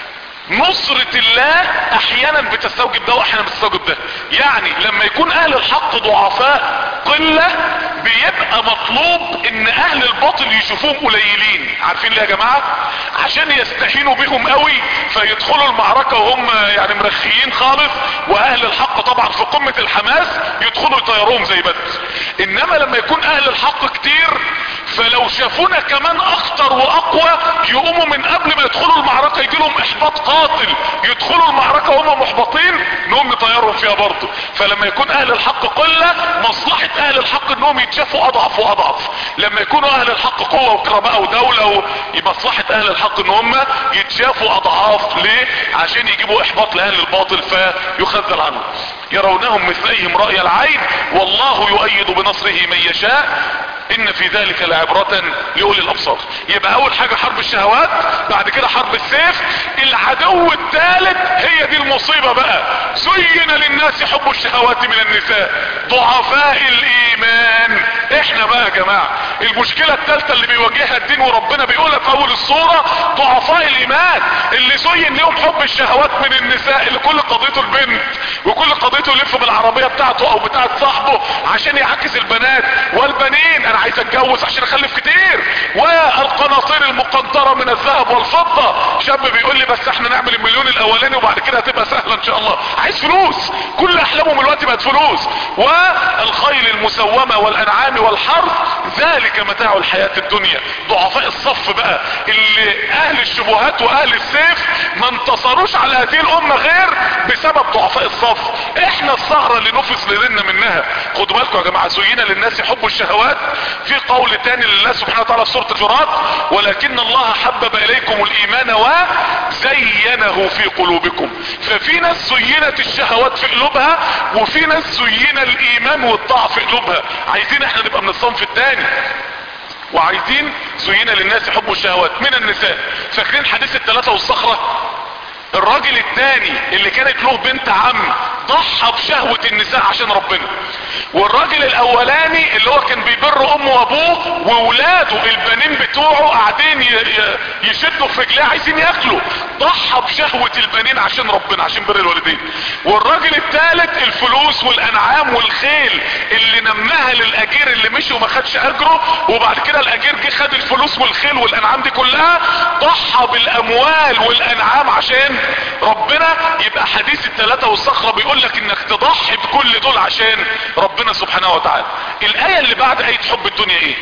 A: نصرة الله احيانا بتستوجب ده واحيانا بتستوجب ده يعني لما يكون اهل الحق ضعفاء قلة بيبقى مطلوب ان اهل الباطل يشوفوهم قليلين عارفين ليه يا جماعة عشان يستهينوا بيهم قوي فيدخلوا المعركة وهم يعني مرخيين خالص واهل الحق طبعا في قمة الحماس يدخلوا يطيروهم زي بدر انما لما يكون اهل الحق كتير فلو شافونا كمان اخطر واقوى يقوموا من قبل ما يدخلوا المعركة يجيلوا لهم احباط قاتل يدخلوا المعركة وهم محبطين نقوم نطيرهم فيها برضه فلما يكون اهل الحق قلة مصلحة اهل الحق انهم يتشافوا اضعف واضعف لما يكونوا اهل الحق قوة وكرماء ودولة مصلحة اهل الحق ان هم يتشافوا اضعاف ليه عشان يجيبوا احباط لاهل الباطل فيخذل عنهم يرونهم مثليهم رأي العين والله يؤيد بنصره من يشاء ان في ذلك لعبرة لاولي الابصار يبقى اول حاجة حرب الشهوات بعد كده حرب السيف العدو الثالث هي دي المصيبة بقى زين للناس حب الشهوات من النساء ضعفاء الايمان احنا بقى يا جماعة المشكلة الثالثة اللي بيواجهها الدين وربنا بيقولها في اول الصورة ضعفاء الايمان اللي زين لهم حب الشهوات من النساء اللي كل قضيته البنت وكل قضيته يلف بالعربية بتاعته او بتاعت صاحبه عشان يعكس البنات والبنين انا عايز اتجوز عشان اخلف كتير والقناطير المقنطرة من الذهب والفضة شاب بيقول لي بس احنا نعمل المليون الاولاني وبعد كده هتبقى سهلة ان شاء الله عايز فلوس كل احلامهم دلوقتي بقت فلوس والخيل المسومة والانعام والحرث ذلك متاع الحياة الدنيا ضعفاء الصف بقى اللي اهل الشبهات واهل السيف ما انتصروش على هذه الامة غير بسبب ضعفاء الصف احنا الثغرة اللي نفس لدينا منها خدوا بالكم يا جماعة زينا للناس حب الشهوات في قول تاني لله سبحانه وتعالى في سورة الجرات ولكن الله حبب اليكم الايمان وزينه في قلوبكم ففي ناس زينت الشهوات في قلوبها وفي ناس زين الايمان والطاعة في قلوبها عايزين احنا نبقى من الصنف الثاني وعايزين زين للناس حب الشهوات من النساء فاكرين حديث الثلاثة والصخرة الراجل الثاني اللي كانت له بنت عم ضحى بشهوة النساء عشان ربنا والراجل الاولاني اللي هو كان بيبر امه وابوه وولاده البنين بتوعه قاعدين يشدوا في رجليه عايزين ياكلوا ضحى بشهوة البنين عشان ربنا عشان بر الوالدين والراجل الثالث الفلوس والانعام والخيل اللي نماها للاجير اللي مشي وما خدش اجره وبعد كده الاجير جه خد الفلوس والخيل والانعام دي كلها ضحى بالاموال والانعام عشان ربنا يبقى حديث الثلاثة والصخرة بيقول لك انك تضحي بكل دول عشان ربنا سبحانه وتعالى الاية اللي بعد اية حب الدنيا ايه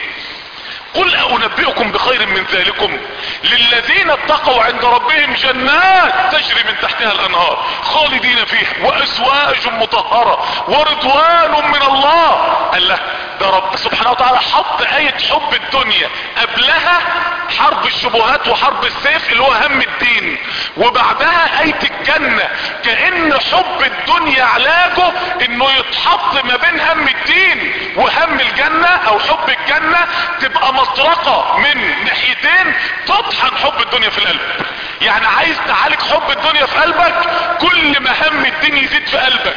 A: قل انبئكم بخير من ذلكم للذين اتقوا عند ربهم جنات تجري من تحتها الانهار خالدين فيها وازواج مطهرة ورضوان من الله قال له ده رب سبحانه وتعالى حط اية حب الدنيا قبلها حرب الشبهات وحرب السيف اللي هو هم الدين وبعدها اية الجنة كأن حب الدنيا علاجه انه يتحط ما بين هم الدين وهم الجنة او حب الجنة تبقى مطرقة من ناحيتين تطحن حب الدنيا في القلب يعني عايز تعالج حب الدنيا في قلبك كل ما هم الدين يزيد في قلبك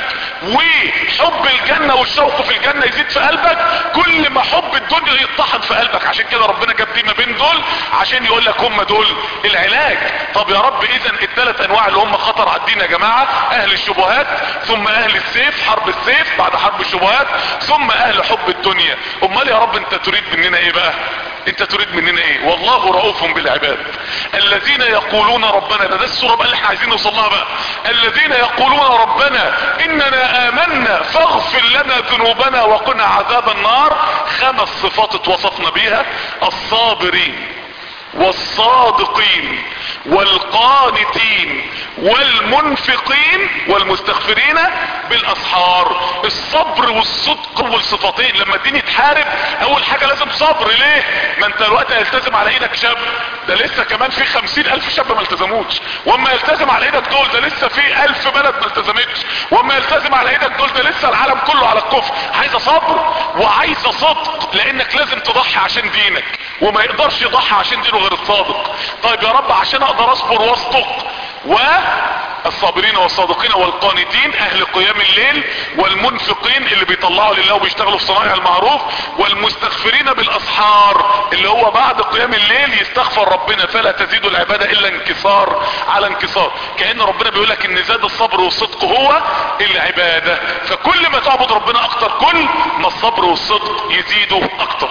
A: وحب الجنة والشوق في الجنة يزيد في قلبك كل ما حب الدنيا يتطحن في قلبك عشان كده ربنا جاب دي ما بين دول عشان يقول لك هم دول العلاج طب يا رب اذا الثلاث انواع اللي هم خطر على الدين يا جماعة اهل الشبهات ثم اهل السيف حرب السيف بعد حرب الشبهات ثم اهل حب الدنيا امال يا رب انت تريد مننا ايه بقى انت تريد مننا ايه والله رؤوف بالعباد الذين يقولون ربنا ده ده الصورة بقى اللي احنا عايزين نوصل لها بقى الذين يقولون ربنا اننا امنا فاغفر لنا ذنوبنا وقنا عذاب النار خمس صفات اتوصفنا بيها الصابرين والصادقين والقانتين والمنفقين والمستغفرين بالاسحار الصبر والصدق والصفتين لما الدين يتحارب اول حاجة لازم صبر ليه ما انت الوقت هيلتزم على ايدك شاب ده لسه كمان في خمسين الف شاب ما التزموش واما يلتزم على ايدك دول ده لسه في الف بلد ما التزمتش واما يلتزم على ايدك دول ده لسه العالم كله على الكفر عايزه صبر وعايزه صدق لانك لازم تضحي عشان دينك وما يقدرش يضحي عشان دينه غير الصادق طيب يا رب عشان اقدر اصبر واصدق والصابرين والصادقين والقانتين اهل قيام الليل والمنفقين اللي بيطلعوا لله وبيشتغلوا في صنائع المعروف والمستغفرين بالاسحار اللي هو بعد قيام الليل يستغفر ربنا فلا تزيد العبادة الا انكسار على انكسار كأن ربنا بيقول لك ان زاد الصبر والصدق هو العبادة فكل ما تعبد ربنا اكتر كل ما الصبر والصدق يزيدوا اكتر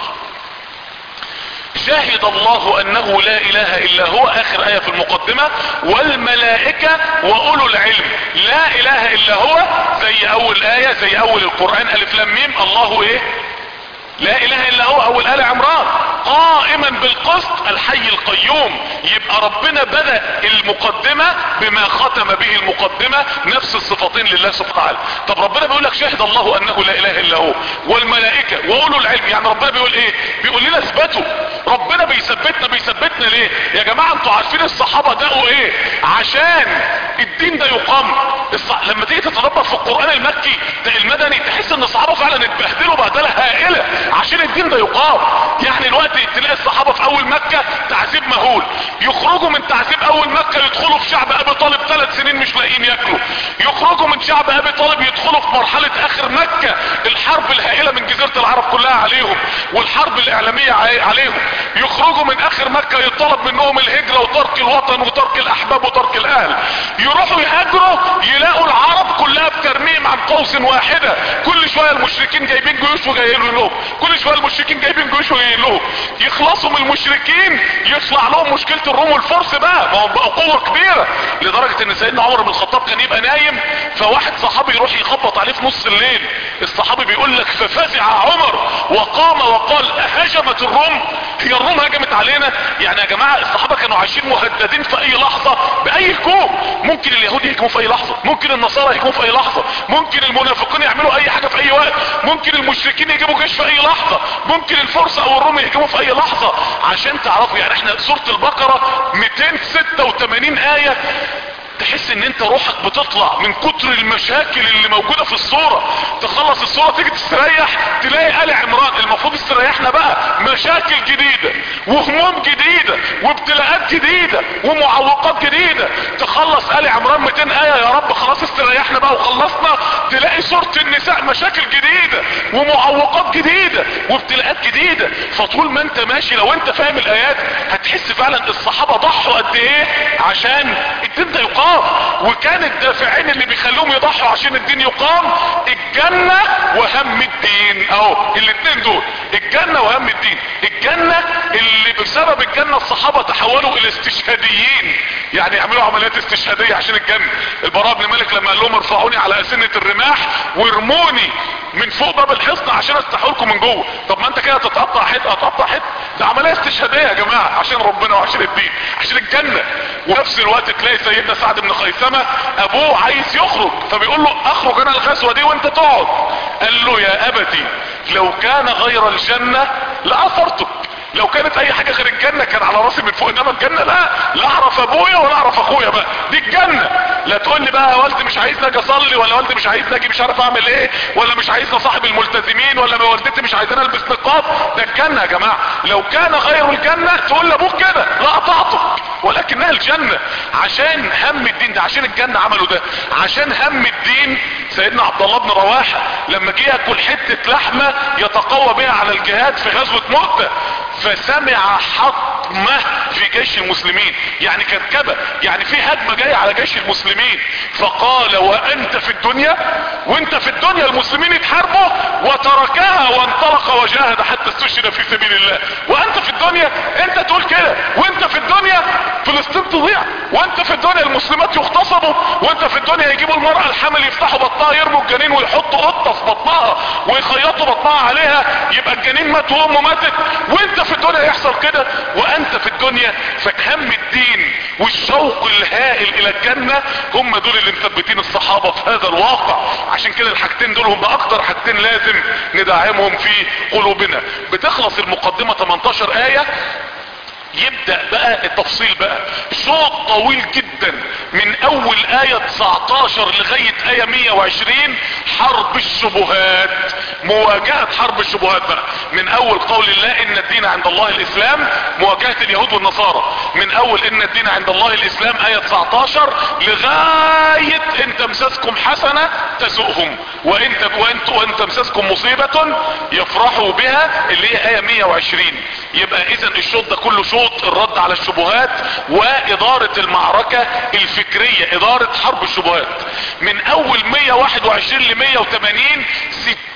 A: شهد الله انه لا اله الا هو اخر اية في المقدمة والملائكة واولو العلم لا اله الا هو زي اول اية زي اول القرآن الف لام ميم الله ايه لا اله الا هو اول ال عمران قائما بالقسط الحي القيوم يبقى ربنا بدأ المقدمة بما ختم به المقدمة نفس الصفتين لله سبحانه وتعالى طب ربنا بيقول لك شهد الله انه لا اله الا هو والملائكة واولو العلم يعني ربنا بيقول ايه بيقول لنا اثبتوا ربنا بيثبتنا بيثبتنا ليه يا جماعة انتوا عارفين الصحابة دقوا ايه عشان الدين ده يقام الصح... لما تيجي تتدبر في القرآن المكي المدني تحس ان الصحابة فعلا اتبهدلوا بهدلة هائلة عشان الدين ده يقام يعني الوقت تلاقي الصحابة في اول مكة تعذيب مهول يخرجوا من تعذيب اول مكة يدخلوا في شعب ابي طالب ثلاث سنين مش لاقيين ياكلوا يخرجوا من شعب ابي طالب يدخلوا في مرحلة اخر مكة الحرب الهائلة من جزيرة العرب كلها عليهم والحرب الاعلامية عليهم يخرجوا من اخر مكة يطلب منهم الهجرة وترك الوطن وترك الاحباب وترك الاهل يروحوا يهاجروا يلاقوا العرب كلها بترميم عن قوس واحدة كل شوية المشركين جايبين جيوش وجايين لهم كل شوية المشركين جايبين جيوش وجايين لهم يخلصوا من المشركين يطلع لهم مشكلة الروم والفرس بقى ما هم بقوا قوة كبيرة لدرجة ان سيدنا عمر بن الخطاب كان يبقى نايم فواحد صحابي يروح يخبط عليه في نص الليل الصحابي بيقول لك ففزع عمر وقام وقال هجمت الروم هي الروم هجمت علينا يعني يا جماعة الصحابة كانوا عايشين مهددين في اي لحظة باي هجوم ممكن اليهود يهجموا في اي لحظة ممكن النصارى يهجموا في اي لحظة ممكن المنافقين يعملوا اي حاجة في اي وقت ممكن المشركين يجيبوا جيش في اي لحظة ممكن الفرس او الروم يهجموا في اي لحظة عشان تعرفوا يعني احنا سورة البقرة 286 آية تحس ان انت روحك بتطلع من كتر المشاكل اللي موجودة في الصورة تخلص الصورة تيجي تستريح تلاقي آل عمران المفروض استريحنا بقى مشاكل جديدة وهموم جديدة وابتلاءات جديدة ومعوقات جديدة تخلص آل عمران 200 آية يا رب خلاص استريحنا بقى وخلصنا تلاقي سورة النساء مشاكل جديدة ومعوقات جديدة وابتلاءات جديدة فطول ما انت ماشي لو انت فاهم الايات هتحس فعلا الصحابة ضحوا قد ايه عشان الدين ده يقام وكان الدافعين اللي بيخلوهم يضحوا عشان الدين يقام الجنة وهم الدين اهو الاتنين دول الجنة وهم الدين الجنة اللي بسبب الجنة الصحابة تحولوا الى استشهاديين يعني يعملوا عمليات استشهادية عشان الجنة البراء بن مالك لما قال لهم ارفعوني على اسنة الرماح وارموني من فوق باب الحصن عشان استحوا لكم من جوه طب ما انت كده تتقطع حته هتقطع حته ده عمليه استشهاديه يا جماعه عشان ربنا وعشان الدين عشان الجنه ونفس الوقت تلاقي سيدنا سعد بن خيثمه ابوه عايز يخرج فبيقول له اخرج انا الغزوه دي وانت تقعد قال له يا ابتي لو كان غير الجنه لاثرتك لو كانت اي حاجة غير الجنة كان على راسي من فوق انما الجنة لا لا اعرف ابويا ولا اعرف اخويا بقى دي الجنة لا تقول لي بقى والدي مش عايزني اجي اصلي ولا والدي مش عايزني اجي مش عارف اعمل ايه ولا مش عايزني صاحب الملتزمين ولا والدتي مش عايزاني البس نقاب ده الجنة يا جماعة لو كان غير الجنة تقول لابوك كده لا اطعتك ولكنها الجنة عشان هم الدين ده عشان الجنة عملوا ده عشان هم الدين سيدنا عبد الله بن رواحة لما جه ياكل حتة لحمة يتقوى بها على الجهاد في غزوة مؤتة فسمع حطمة في جيش المسلمين يعني كركبة يعني في هجمة جاية على جيش المسلمين فقال وانت في الدنيا وانت في الدنيا المسلمين يتحاربوا وتركها وانطلق وجاهد حتى استشهد في سبيل الله وانت في الدنيا انت تقول كده وانت في الدنيا فلسطين تضيع وانت في الدنيا المسلمات يغتصبوا وانت في الدنيا يجيبوا المرأة الحمل يفتحوا بطنها يرموا الجنين ويحطوا قطة في بطنها ويخيطوا بطنها عليها يبقى الجنين مات وامه ماتت وانت في الدنيا يحصل كده وانت في الدنيا فهم الدين والشوق الهائل الى الجنة هم دول اللي مثبتين الصحابة في هذا الواقع عشان كده الحاجتين دول هم اكتر حاجتين لازم ندعمهم في قلوبنا بتخلص المقدمة 18 اية يبدأ بقى التفصيل بقى شوط طويل جدا من اول اية 19 لغاية اية 120 حرب الشبهات مواجهة حرب الشبهات بقى من اول قول الله ان الدين عند الله الاسلام مواجهة اليهود والنصارى من اول ان الدين عند الله الاسلام اية 19 لغاية ان تمسسكم حسنة تسؤهم وان وانت وان تمسسكم مصيبة يفرحوا بها اللي هي اية 120 يبقى اذا الشوط ده كله شوط الرد على الشبهات وادارة المعركة الفكرية ادارة حرب الشبهات من اول 121 ل 180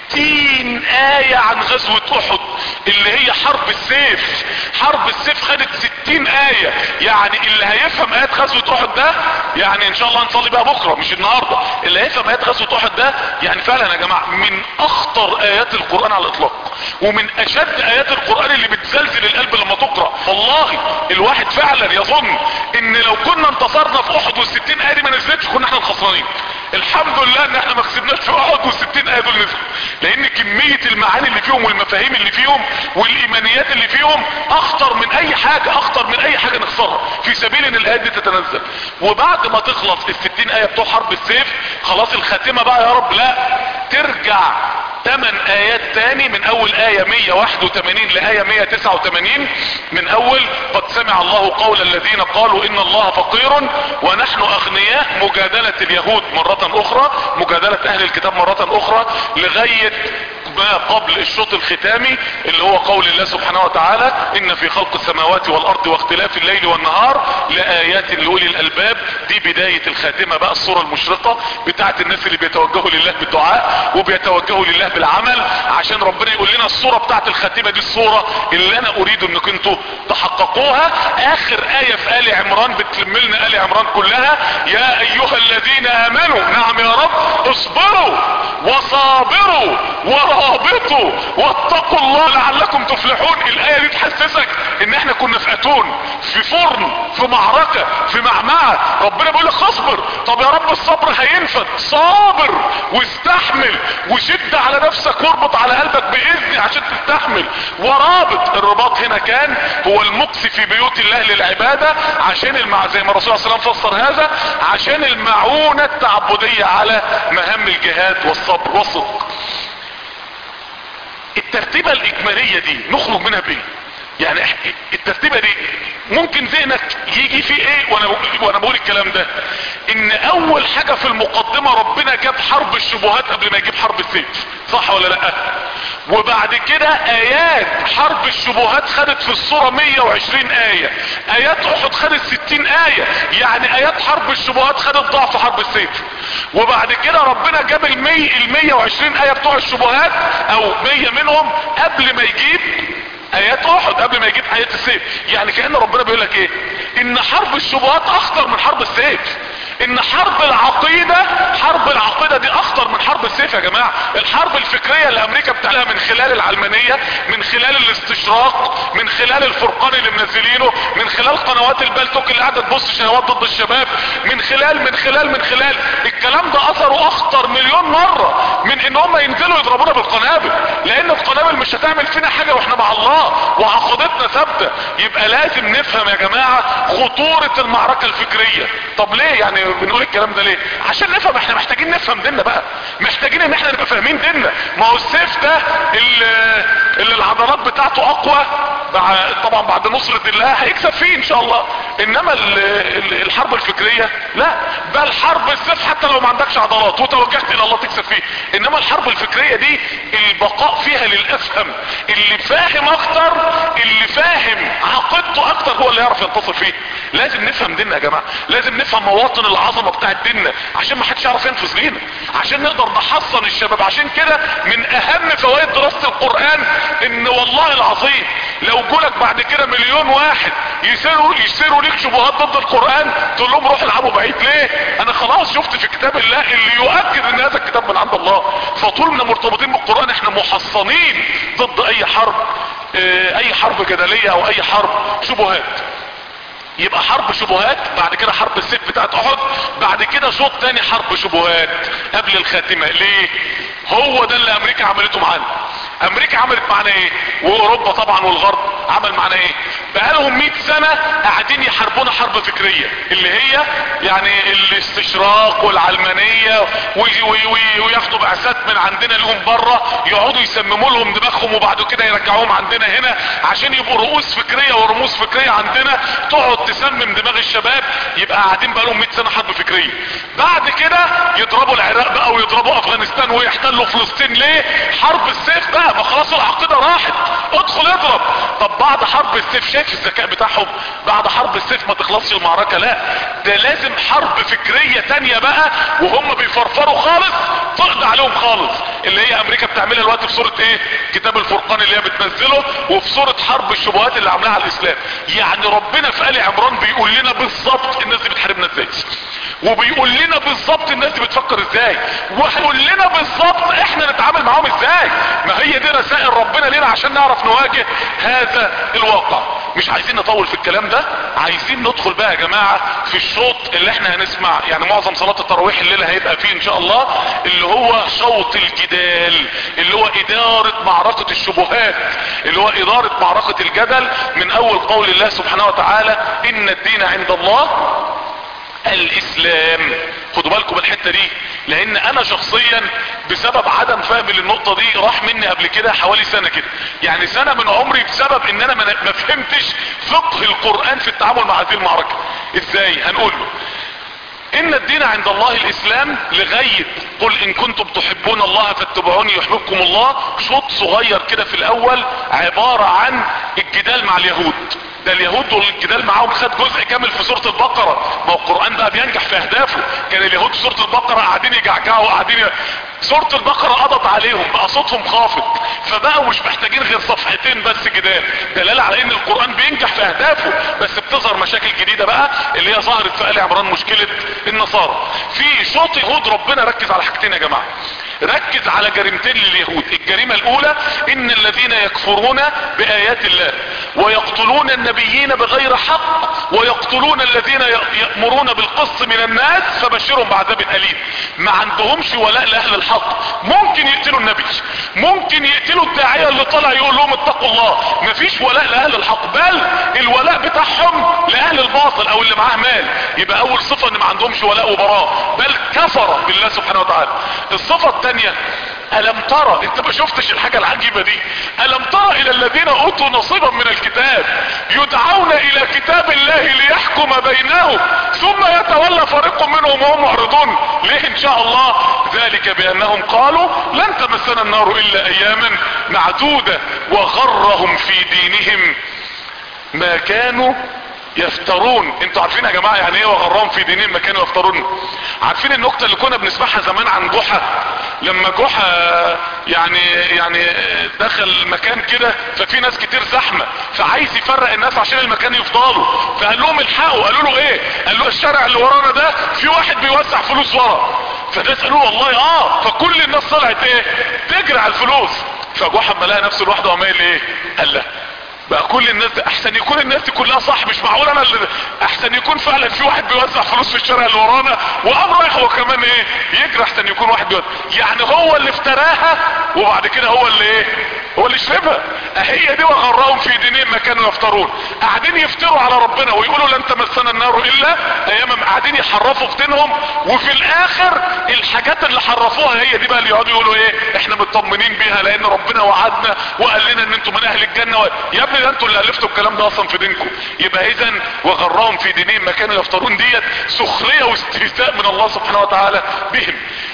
A: ستين آية عن غزوة احد اللي هي حرب السيف حرب السيف خدت ستين آية يعني اللي هيفهم آيات غزوة احد ده يعني ان شاء الله نصلي بقى بكرة مش النهاردة اللي هيفهم آيات غزوة احد ده يعني فعلا يا جماعة من اخطر ايات القرآن على الاطلاق ومن اشد ايات القرآن اللي بتزلزل القلب لما تقرأ والله الواحد فعلا يظن ان لو كنا انتصرنا في احد والستين آية دي ما نزلتش كنا احنا الخسرانين الحمد لله ان احنا ما كسبناش في احد والستين آية دول نزلوا لان كمية المعاني اللي فيهم والمفاهيم اللي فيهم والايمانيات اللي فيهم اخطر من اي حاجة اخطر من اي حاجة نخسرها في سبيل ان الايات دي تتنزل وبعد ما تخلص الستين آية بتوع حرب السيف خلاص الخاتمة بقى يا رب لا ترجع 8 ايات تاني من اول اية 181 لاية 189 من اول قد سمع الله قول الذين قالوا ان الله فقير ونحن اغنياء مجادلة اليهود مرة اخرى مجادلة اهل الكتاب مرة اخرى لغاية ما قبل الشوط الختامي اللي هو قول الله سبحانه وتعالى ان في خلق السماوات والارض واختلاف الليل والنهار لآيات لأولي الالباب دي بداية الخاتمة بقى الصورة المشرقة بتاعت الناس اللي بيتوجهوا لله بالدعاء وبيتوجهوا لله بالعمل عشان ربنا يقول لنا الصورة بتاعت الخاتمة دي الصورة اللي انا اريد انك انتوا تحققوها اخر آية في آل عمران بتلم لنا آل عمران كلها يا ايها الذين امنوا نعم يا رب اصبروا وصابروا ورابطوا واتقوا الله لعلكم تفلحون الايه دي تحسسك ان احنا كنا في اتون في فرن في معركة في معمعة ربنا بيقول لك اصبر طب يا رب الصبر هينفد صابر واستحمل وشد على نفسك واربط على قلبك باذني عشان تستحمل ورابط الرباط هنا كان هو المقص في بيوت الله للعبادة عشان المع... زي ما الرسول صلى الله عليه وسلم فسر هذا عشان المعونة التعبدية على مهام الجهاد والصبر والصدق الترتيبة الاجمالية دي نخرج منها بايه يعني الترتيبة دي ممكن ذهنك يجي في ايه وانا وانا بقول الكلام ده ان اول حاجة في المقدمة ربنا جاب حرب الشبهات قبل ما يجيب حرب السيف صح ولا لا وبعد كده ايات حرب الشبهات خدت في الصورة 120 اية ايات احد خدت 60 اية يعني ايات حرب الشبهات خدت ضعف حرب السيف وبعد كده ربنا جاب المية ال 120 اية بتوع الشبهات او 100 منهم قبل ما يجيب ايات احد قبل ما يجيب ايات السيف يعني كأن ربنا بيقول لك ايه ان حرب الشبهات اخطر من حرب السيف ان حرب العقيدة حرب العقيدة دي اخطر من حرب السيف يا جماعة الحرب الفكرية اللي امريكا بتعملها من خلال العلمانية من خلال الاستشراق من خلال الفرقان اللي منزلينه من خلال قنوات البلتوك اللي قاعدة تبص شهوات ضد الشباب من خلال من خلال من خلال الكلام ده اثره اخطر مليون مرة من ان هم ينزلوا يضربونا بالقنابل لان القنابل مش هتعمل فينا حاجة واحنا مع الله وعقيدتنا ثابتة يبقى لازم نفهم يا جماعة خطورة المعركة الفكرية طب ليه يعني بنقول الكلام ده ليه عشان نفهم احنا محتاجين نفهم ديننا بقى محتاجين ان احنا نبقى فاهمين ديننا ما هو السيف ده اللي, اللي العضلات بتاعته اقوى طبعا بعد نصرة الله هيكسب فيه ان شاء الله انما ال ال الحرب الفكرية لا بل حرب السيف حتى لو ما عندكش عضلات وتوجهت الى الله تكسب فيه انما الحرب الفكرية دي البقاء فيها للافهم اللي فاهم اكتر اللي فاهم عقيدته اكتر هو اللي يعرف ينتصر فيه لازم نفهم ديننا يا جماعة لازم نفهم مواطن العظمة بتاعت ديننا عشان ما حدش يعرف ينفذ لينا عشان نقدر نحصن الشباب عشان كده من اهم فوائد دراسة القرآن ان والله العظيم لو جولك بعد كده مليون واحد يسيروا يسيروا ليك شبهات ضد القرآن تقول لهم روحوا العبوا بعيد ليه انا خلاص شفت في كتاب الله اللي يؤكد ان هذا الكتاب من عند الله فطول ما مرتبطين بالقرآن احنا محصنين ضد اي حرب اه اي حرب جدلية او اي حرب شبهات يبقى حرب شبهات بعد كده حرب السيف بتاعت احد بعد كده شوط تاني حرب شبهات قبل الخاتمة ليه هو ده اللي امريكا عملته معانا امريكا عملت معانا ايه واوروبا طبعا والغرب عمل معانا ايه بقالهم 100 سنة قاعدين يحاربونا حرب فكرية اللي هي يعني الاستشراق والعلمانية وياخدوا بعثات من عندنا لهم بره يقعدوا يسمموا لهم دماغهم وبعد كده يرجعوهم عندنا هنا عشان يبقوا رؤوس فكرية ورموز فكرية عندنا تقعد تسمم دماغ الشباب يبقى قاعدين بقالهم 100 سنة حرب فكرية بعد كده يضربوا العراق بقى ويضربوا افغانستان ويحتلوا فلسطين ليه حرب السيف بقى ما خلاص العقيدة راحت ادخل اضرب طب بعد حرب السيف شايف الذكاء بتاعهم بعد حرب السيف ما تخلصش المعركة لا ده لازم حرب فكرية تانية بقى وهم بيفرفروا خالص تقضي عليهم خالص اللي هي امريكا بتعملها الوقت في سورة ايه كتاب الفرقان اللي هي بتنزله وفي سورة حرب الشبهات اللي عاملاها على الاسلام يعني ربنا في آل عمران بيقول لنا بالظبط الناس دي بتحاربنا ازاي وبيقول لنا بالظبط الناس دي بتفكر ازاي وهيقول لنا بالظبط احنا نتعامل معاهم ازاي ما هي دي رسائل ربنا لنا عشان نعرف نواجه هذا الواقع مش عايزين نطول في الكلام ده عايزين ندخل بقى يا جماعة في الشوط اللي احنا هنسمع يعني معظم صلاة التراويح الليلة هيبقى فيه ان شاء الله اللي هو شوط الجدال اللي هو ادارة معركة الشبهات اللي هو ادارة معركة الجدل من اول قول الله سبحانه وتعالى ان الدين عند الله الاسلام خدوا بالكم من الحته دي لان انا شخصيا بسبب عدم فهمي للنقطه دي راح مني قبل كده حوالي سنه كده يعني سنه من عمري بسبب ان انا ما فهمتش فقه القران في التعامل مع هذه المعركه ازاي هنقول له ان الدين عند الله الاسلام لغاية قل ان كنتم تحبون الله فاتبعوني يحببكم الله شوط صغير كده في الاول عبارة عن الجدال مع اليهود ده اليهود دول الجدال معاهم خد جزء كامل في سورة البقرة ما هو القرآن بقى بينجح في اهدافه كان اليهود في سورة البقرة قاعدين يجعجعوا قاعدين ي... سورة البقرة قضت عليهم بقى صوتهم خافت فبقوا مش محتاجين غير صفحتين بس جدال دلالة على ان القرآن بينجح في اهدافه بس بتظهر مشاكل جديدة بقى اللي هي ظهرت في آل عمران مشكلة النصارى في شوط يهود ربنا ركز على حاجتين يا جماعة ركز على جريمتين لليهود الجريمة الاولى ان الذين يكفرون بايات الله ويقتلون النبيين بغير حق ويقتلون الذين يأمرون بالقسط من الناس فبشرهم بعذاب اليم ما عندهمش ولاء لاهل الحق ممكن يقتلوا النبي ممكن يقتلوا الداعية اللي طلع يقول لهم اتقوا الله مفيش ولاء لاهل الحق بل الولاء بتاعهم لاهل الباطل او اللي معاه مال يبقى اول صفة ان ما عندهمش ولاء وبراء بل كفر بالله سبحانه وتعالى الصفة الثانية ألم ترى انت ما شفتش الحاجة العجيبة دي ألم ترى إلى الذين أوتوا نصيبا من الكتاب يدعون إلى كتاب الله ليحكم بينهم ثم يتولى فريق منهم وهم معرضون ليه إن شاء الله ذلك بأنهم قالوا لن تمسنا النار إلا أياما معدودة وغرهم في دينهم ما كانوا يفترون انتوا عارفين يا جماعة يعني ايه وغرام في دينين ما كانوا يفترون عارفين النكتة اللي كنا بنسمعها زمان عن جحا لما جحا يعني يعني دخل مكان كده ففي ناس كتير زحمة فعايز يفرق الناس عشان المكان يفضلوا فقال لهم الحقوا قالوا له ايه قال له الشارع اللي ورانا ده في واحد بيوزع فلوس ورا فده قالوا والله اه فكل الناس طلعت ايه تجري على الفلوس فجحا اما لقى نفسه لوحده عمال ايه قال له بقى كل الناس دي احسن يكون الناس دي كلها صح مش معقول انا اللي احسن يكون فعلا في واحد بيوزع فلوس في الشارع اللي ورانا وقام رايح هو كمان ايه يجري احسن يكون واحد بيوزع يعني هو اللي افتراها وبعد كده هو اللي ايه هو اللي شربها هي دي وغرهم في دينين ما كانوا يفترون قاعدين يفتروا على ربنا ويقولوا لن تمسنا النار الا اياما قاعدين يحرفوا في دينهم وفي الاخر الحاجات اللي حرفوها هي دي بقى اللي يقعدوا يقولوا ايه احنا مطمنين بيها لان ربنا وعدنا وقال لنا ان انتم من اهل الجنه و... يا ابني ده انتوا اللي الفتوا الكلام ده اصلا في دينكم يبقى اذا وغرهم في دينهم ما كانوا يفترون ديت سخريه واستهزاء من الله سبحانه وتعالى بهم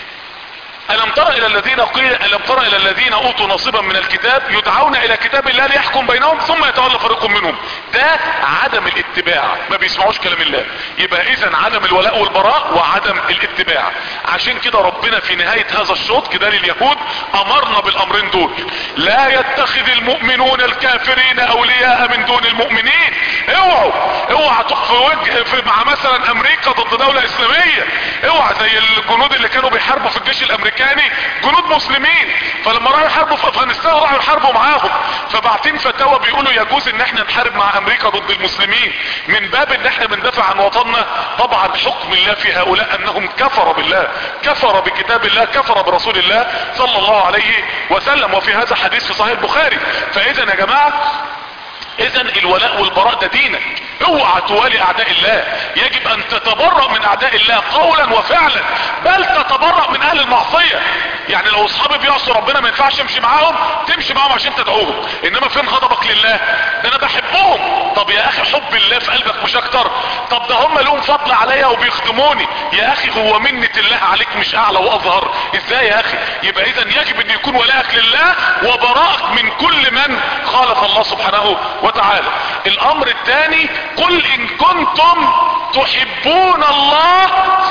A: ألم تر إلى الذين قيل ألم تر إلى الذين أوتوا نصيبا من الكتاب يدعون إلى كتاب الله ليحكم بينهم ثم يتولى فريق منهم ده عدم الاتباع ما بيسمعوش كلام الله يبقى إذا عدم الولاء والبراء وعدم الاتباع عشان كده ربنا في نهاية هذا الشوط كده لليهود أمرنا بالأمرين دول لا يتخذ المؤمنون الكافرين أولياء من دون المؤمنين اوعوا اوعى تخفي وجه في مع مثلا أمريكا ضد دولة إسلامية اوعى زي الجنود اللي كانوا بيحاربوا في الجيش الأمريكي الامريكاني جنود مسلمين فلما راحوا يحاربوا في افغانستان راحوا يحاربوا معاهم فبعتين فتاوى بيقولوا يجوز ان احنا نحارب مع امريكا ضد المسلمين من باب ان احنا بندافع عن وطننا طبعا حكم الله في هؤلاء انهم كفروا بالله كفر بكتاب الله كفر برسول الله صلى الله عليه وسلم وفي هذا حديث في صحيح البخاري فاذا يا جماعة اذا الولاء والبراء ده دينك اوعى توالي اعداء الله يجب ان تتبرأ من اعداء
B: اعداء الله قولا وفعلا بل تتبرأ من اهل المعصية يعني لو اصحابي بيعصوا ربنا ما ينفعش امشي معاهم تمشي معاهم عشان تدعوهم انما فين غضبك لله ده انا بحبهم طب يا اخي حب الله في قلبك مش اكتر طب ده هم لهم فضل عليا وبيخدموني يا اخي هو منة الله عليك مش اعلى واظهر ازاي يا اخي يبقى اذا يجب ان يكون ولاءك لله وبراءك من كل من خالف الله سبحانه وتعالى الامر الثاني قل ان كنتم تحبون الله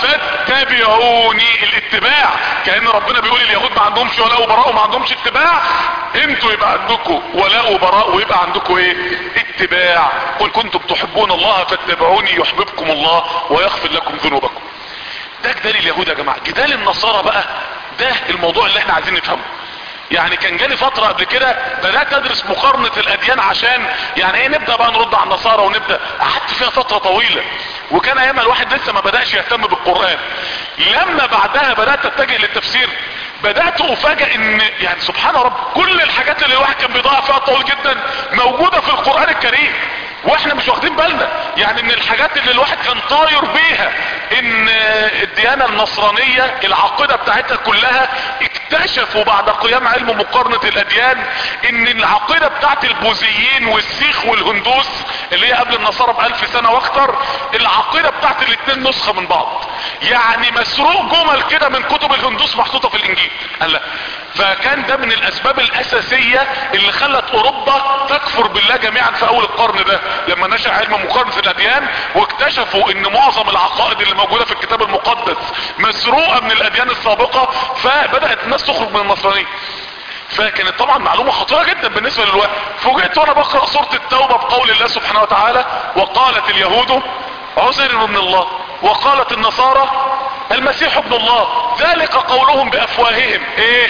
B: فاتبعوني الاتباع كأن ربنا بيقول اليهود ما عندهمش ولاء وبراء وما عندهمش اتباع انتوا يبقى عندكم ولاء وبراء ويبقى عندكم ايه اتباع قل كنتم تحبون الله فاتبعوني يحببكم الله ويغفر لكم ذنوبكم ده جدال اليهود يا جماعة جدال النصارى بقى ده الموضوع اللي احنا عايزين نفهمه يعني كان جالي فترة قبل كده بدأت ادرس مقارنة الاديان عشان يعني ايه نبدأ بقى نرد على النصارى ونبدأ قعدت فيها فترة طويلة وكان ايامها الواحد لسه ما بدأش يهتم بالقرآن لما بعدها بدأت اتجه للتفسير بدأت افاجئ ان يعني سبحان رب كل الحاجات اللي الواحد كان بيضيع فيها طويل جدا موجودة في القرآن الكريم واحنا مش واخدين بالنا يعني من الحاجات اللي الواحد كان طاير بيها ان الديانة النصرانية العقيدة بتاعتها كلها اكتشفوا بعد قيام علم مقارنة الاديان ان العقيدة بتاعت البوذيين والسيخ والهندوس اللي هي قبل النصارى بألف سنة واكتر العقيدة بتاعت الاتنين نسخة من بعض يعني مسروق جمل كده من كتب الهندوس محطوطة في الانجيل قال لا فكان ده من الاسباب الاساسية اللي خلت اوروبا تكفر بالله جميعا في اول القرن ده لما نشأ علم مقارنة الاديان واكتشفوا ان معظم العقائد اللي موجودة في الكتاب المقدس مسروقة من الاديان السابقة فبدأت الناس تخرج من النصرانية فكانت طبعا معلومة خطيرة جدا بالنسبة للواحد فوجئت وانا بقرأ سورة التوبة بقول الله سبحانه وتعالى وقالت اليهود عزر من الله وقالت النصارى المسيح ابن الله ذلك قولهم بافواههم ايه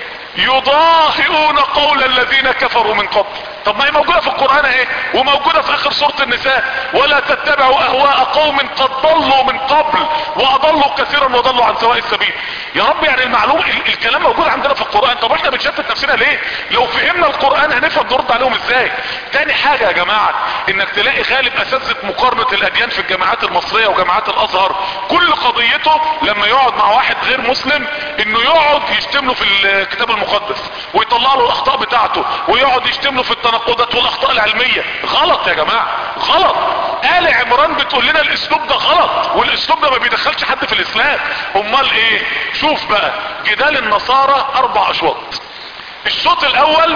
B: يضاهئون قول الذين كفروا من قبل طب ما هي موجودة في القرآن اهي وموجودة في اخر سورة النساء ولا تتبعوا اهواء قوم قد ضلوا من قبل واضلوا كثيرا وضلوا عن سواء السبيل يا رب يعني المعلوم ال- الكلام موجود عندنا في القرآن طب احنا بنشتت نفسنا ليه لو فهمنا القرآن هنفهم نرد عليهم ازاي تاني حاجة يا جماعة انك تلاقي غالب اساتذة مقارنة الاديان في الجامعات المصرية وجامعات الازهر كل قضيته لما يقعد مع واحد غير مسلم انه يقعد يشتم له في الكتاب المقدس ويطلع له الاخطاء بتاعته ويقعد يشتم له في التناقضات والاخطاء العلمية غلط يا جماعة غلط آل عمران بتقول لنا الاسلوب ده غلط والاسلوب ده ما بيدخلش حد في الاسلام امال ايه شوف بقى جدال النصارى اربع اشواط الشوط الاول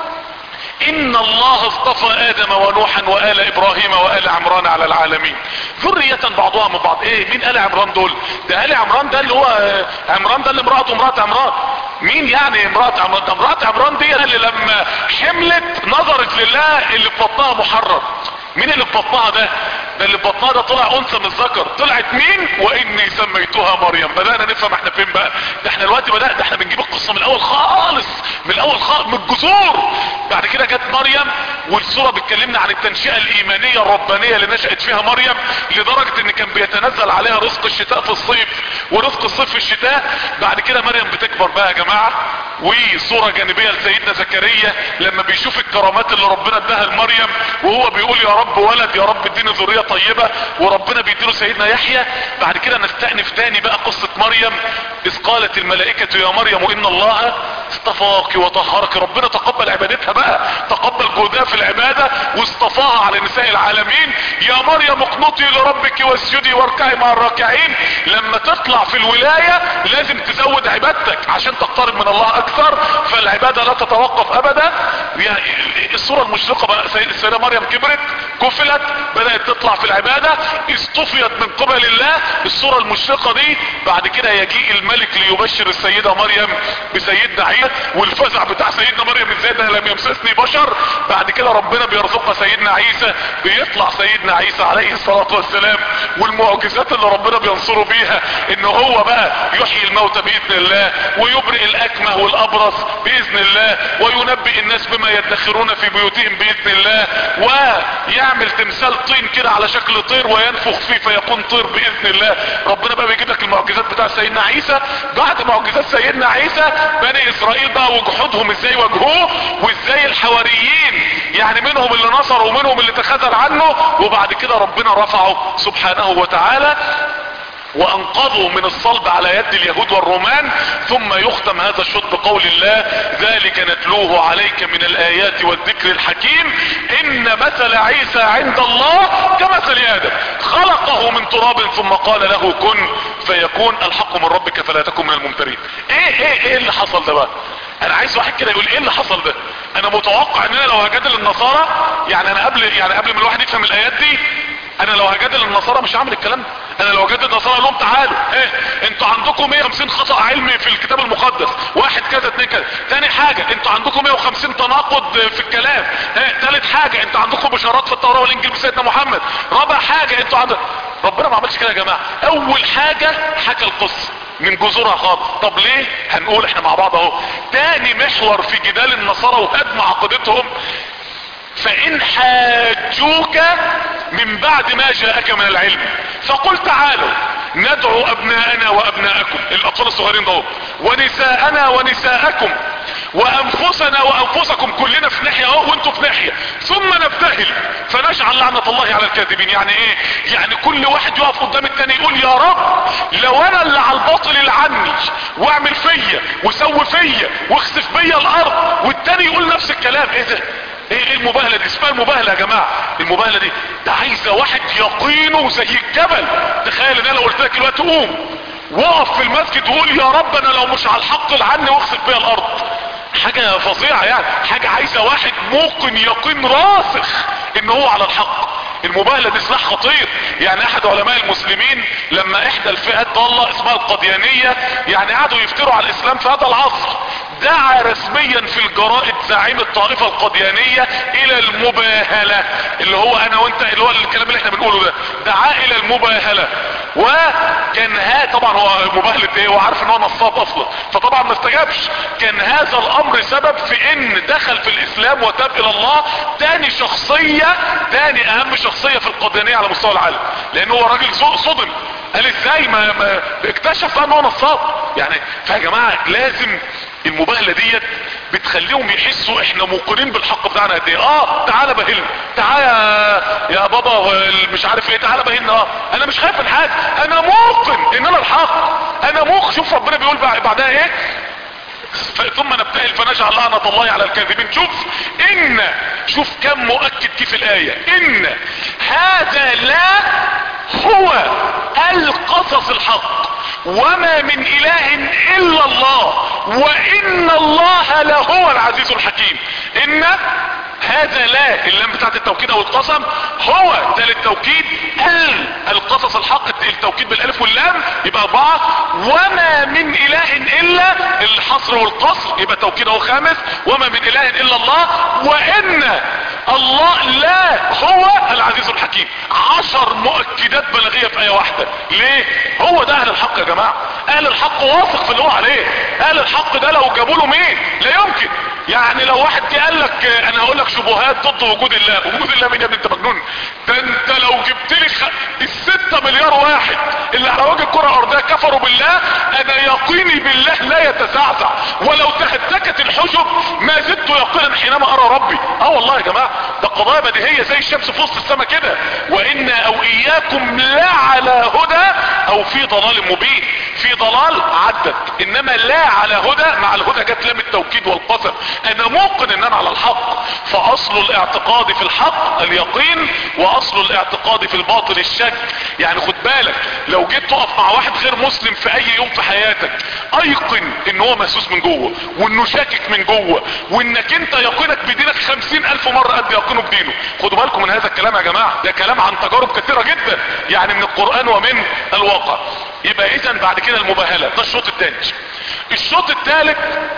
B: ان الله اصطفى ادم ونوحا وال ابراهيم وال عمران على العالمين ذرية بعضها من بعض ايه مين ال عمران دول ده ال عمران ده اللي هو آه، عمران ده اللي امرأته امرأة عمران مين يعني امرأة عمران ده امرأة عمران دي اللي لما حملت نظرت لله اللي في بطنها محرر مين اللي في بطنها ده ده اللي في بطنها ده طلع انثى من الذكر طلعت مين واني سميتها مريم بدأنا نفهم احنا فين بقى ده احنا دلوقتي بدأ ده احنا بنجيب القصة من الاول خالص من الاول خالص من الجذور بعد كده جت مريم والسورة بتكلمنا عن التنشئة الايمانية الربانية اللي نشأت فيها مريم لدرجة ان كان بيتنزل عليها رزق الشتاء في الصيف ورزق الصيف في الشتاء بعد كده مريم بتكبر بقى يا جماعة وصورة جانبية لسيدنا زكريا لما بيشوف الكرامات اللي ربنا اداها لمريم وهو بيقول يا رب ولد يا رب اديني ذرية طيبة وربنا بيديله سيدنا يحيى بعد كده نستأنف تاني بقى قصة مريم اذ قالت الملائكة يا مريم ان الله اصطفاك وطهرك ربنا تقبل عبادتها بقى تقبل جهدها في العبادة واصطفاها على نساء العالمين يا مريم اقنطي لربك واسجدي واركعي مع الراكعين لما تطلع في الولاية لازم تزود عبادتك عشان تقترب من الله اكثر فالعبادة لا تتوقف ابدا يعني الصورة المشرقة بقى سيد- السيدة مريم كبرت كفلت بدأت تطلع في العبادة اصطفيت من قبل الله الصورة المشرقة دي بعد كده يجيء الملك ليبشر السيدة مريم بسيدنا عيسى والفزع بتاع سيدنا مريم ازاي ده لم يمسسني بشر بعد كده ربنا بيرزقها سيدنا عيسى بيطلع سيدنا عيسى عليه الصلاة والسلام والمعجزات اللي ربنا بينصره بيها ان هو بقى يحيي الموتى باذن الله ويبرئ الاكمه والابرص باذن الله وينبئ الناس بما يدخرون في بيوتهم باذن الله ويعمل تمثال طين كده على شكل طير وينفخ فيه فيكون طير باذن الله ربنا بقى بيجيب لك المعجزات بتاع سيدنا عيسى بعد معجزات سيدنا عيسى بني اسرائيل بقى وجحودهم ازاي واجهوه وازاي الحواريين يعني منهم اللي نصر ومنهم اللي تخاذل عنه وبعد كده ربنا رفعه سبحانه وتعالى وانقذوا من الصلب على يد اليهود والرومان ثم يختم هذا الشوط بقول الله ذلك نتلوه عليك من الايات والذكر الحكيم ان مثل عيسى عند الله كمثل ادم خلقه من تراب ثم قال له كن فيكون الحق من ربك فلا تكن من الممترين ايه ايه ايه اللي حصل ده بقى انا عايز واحد كده يقول ايه اللي حصل ده انا متوقع ان انا لو هجادل النصارى يعني انا قبل يعني قبل ما الواحد يفهم الايات دي انا لو هجادل النصارى مش هعمل الكلام ده انا لو هجادل النصارى اقول لهم تعالوا ايه انتوا عندكم 150 خطأ علمي في الكتاب المقدس واحد كذا اتنين كذا تاني حاجة انتوا عندكم 150 تناقض في الكلام ايه تالت حاجة انتوا عندكم بشارات في التوراة والانجيل بسيدنا محمد رابع حاجة انتوا عندكم ربنا ما عملش كده يا جماعة اول حاجة حكى القصة من جذورها خالص طب ليه هنقول احنا مع بعض اهو تاني محور في جدال النصارى وهدم عقيدتهم فان حاجوك من بعد ما جاءك من العلم فقل تعالوا ندعو ابناءنا وابناءكم الاطفال الصغيرين دول ونساءنا ونساءكم وانفسنا وانفسكم كلنا في ناحية اهو وانتوا في ناحية ثم نبتهل فنجعل لعنة الله على الكاذبين يعني ايه يعني كل واحد يقف قدام التاني يقول يا رب لو انا اللي على الباطل العني واعمل فيا وسوي فيا واخسف بيا الارض والتاني يقول نفس الكلام ايه ده ايه ايه المباهلة دي اسمها المباهلة يا جماعة المباهلة دي ده عايزة واحد يقينه زي الجبل تخيل ان انا قلت لك دلوقتي قوم وقف في المسجد وقول يا رب انا لو مش على الحق العني واخسف بيا الارض حاجة فظيعة يعني حاجة عايزة واحد موقن يقين راسخ ان هو على الحق المباهلة دي سلاح خطير يعني احد علماء المسلمين لما احدى الفئات ضالة اسمها القديانية يعني قعدوا يفتروا على الاسلام في هذا العصر دعا رسميا في الجرائد زعيم الطائفة القديانية الى المباهلة اللي هو انا وانت اللي هو الكلام اللي احنا بنقوله ده دعا الى المباهلة وكان ها طبعا هو مباهلة ايه هو عارف ان هو نصاب اصلا فطبعا ما استجابش كان هذا الامر سبب في ان دخل في الاسلام وتاب الى الله تاني شخصية تاني اهم شخصية في القديانية على مستوى العالم لان هو راجل صدم قال ازاي ما, ما اكتشف بقى ان هو نصاب يعني فيا جماعة لازم المباهلة ديت بتخليهم يحسوا احنا موقنين بالحق بتاعنا قد ايه اه تعالى بهلنا تعالى يا بابا مش عارف ايه تعالى بهلنا اه انا مش خايف من حاجه انا موقن ان انا الحق انا موقن شوف ربنا بيقول بعدها ايه ثم نبتهل فنجعل لعنة الله على الكاذبين شوف ان شوف كم مؤكد كيف الاية ان هذا لا هو القصص الحق وما من اله الا الله وان الله لهو العزيز الحكيم ان هذا لا اللام بتاعت التوكيد او القسم هو ده للتوكيد ال القصص الحق التوكيد بالالف واللام يبقى اربعة وما من اله الا الحصر والقصر يبقى توكيد اهو خامس وما من اله الا الله وان الله لا هو العزيز الحكيم عشر مؤكدات بلاغية في ايه واحدة ليه هو ده اهل الحق يا جماعة اهل الحق واثق في اللي هو عليه اهل الحق ده لو جابوا له مين لا يمكن يعني لو واحد جه قال لك انا هقول لك شبهات ضد وجود الله وجود الله مين يا ابني انت مجنون ده انت لو جبت لي خ... الستة مليار واحد اللي على وجه الكرة الارضية كفروا بالله انا يقيني بالله لا يتزعزع ولو تهتكت الحجب ما زدت يقينا حينما ارى ربي اه والله يا جماعة ده قضايا بديهية زي الشمس في وسط السماء كده وانا او اياكم لا على هدى او في ضلال مبين في ضلال عدت انما لا على هدى مع الهدى جت لام التوكيد والقسم انا موقن ان انا على الحق فاصل الاعتقاد في الحق اليقين واصل الاعتقاد في الباطل الشك يعني خد بالك لو جيت تقف مع واحد غير مسلم في اي يوم في حياتك ايقن ان هو مهسوس من جوه وانه شاكك من جوه وانك انت يقينك بدينك خمسين الف مرة قد يقينه بدينه خدوا بالكم من هذا الكلام يا جماعة ده كلام عن تجارب كثيرة جدا يعني من القرآن ومن الواقع يبقى اذا بعد كده المباهلة ده الشوط الثاني الشوط الثالث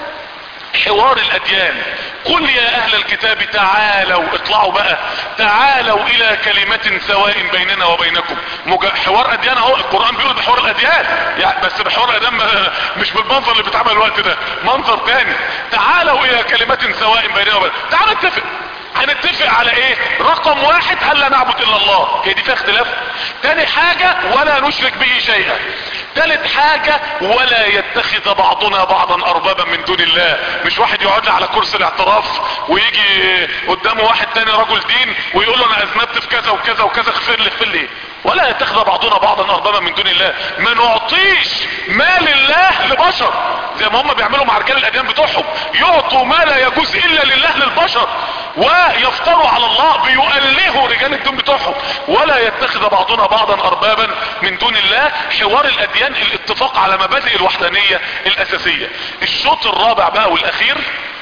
B: حوار الاديان قل يا اهل الكتاب تعالوا اطلعوا بقى تعالوا الى كلمة سواء بيننا وبينكم مج... حوار اديان اهو القرآن بيقول بحوار الاديان يعني بس بحوار الاديان مش بالمنظر اللي بيتعمل الوقت ده منظر تاني تعالوا الى كلمة سواء بيننا وبينكم تعالوا نتفق هنتفق على ايه رقم واحد الا نعبد الا الله هي دي فيها اختلاف تاني حاجة ولا نشرك به شيئا تالت حاجة ولا يتخذ بعضنا بعضا اربابا من دون الله مش واحد يقعد على كرسي الاعتراف ويجي قدامه واحد تاني رجل دين ويقول له انا اذنبت في كذا وكذا وكذا اغفر لي اغفر لي ولا يتخذ بعضنا بعضا اربابا من دون الله ما نعطيش مال الله لبشر زي ما هم بيعملوا مع رجال الاديان بتوعهم يعطوا ما لا يجوز الا لله للبشر ويفتروا على الله بيؤلهوا رجال الدين بتوعهم ولا يتخذ بعضنا بعضا اربابا من دون الله حوار الاديان الاتفاق على مبادئ الوحدانية الاساسية الشوط الرابع بقى والاخير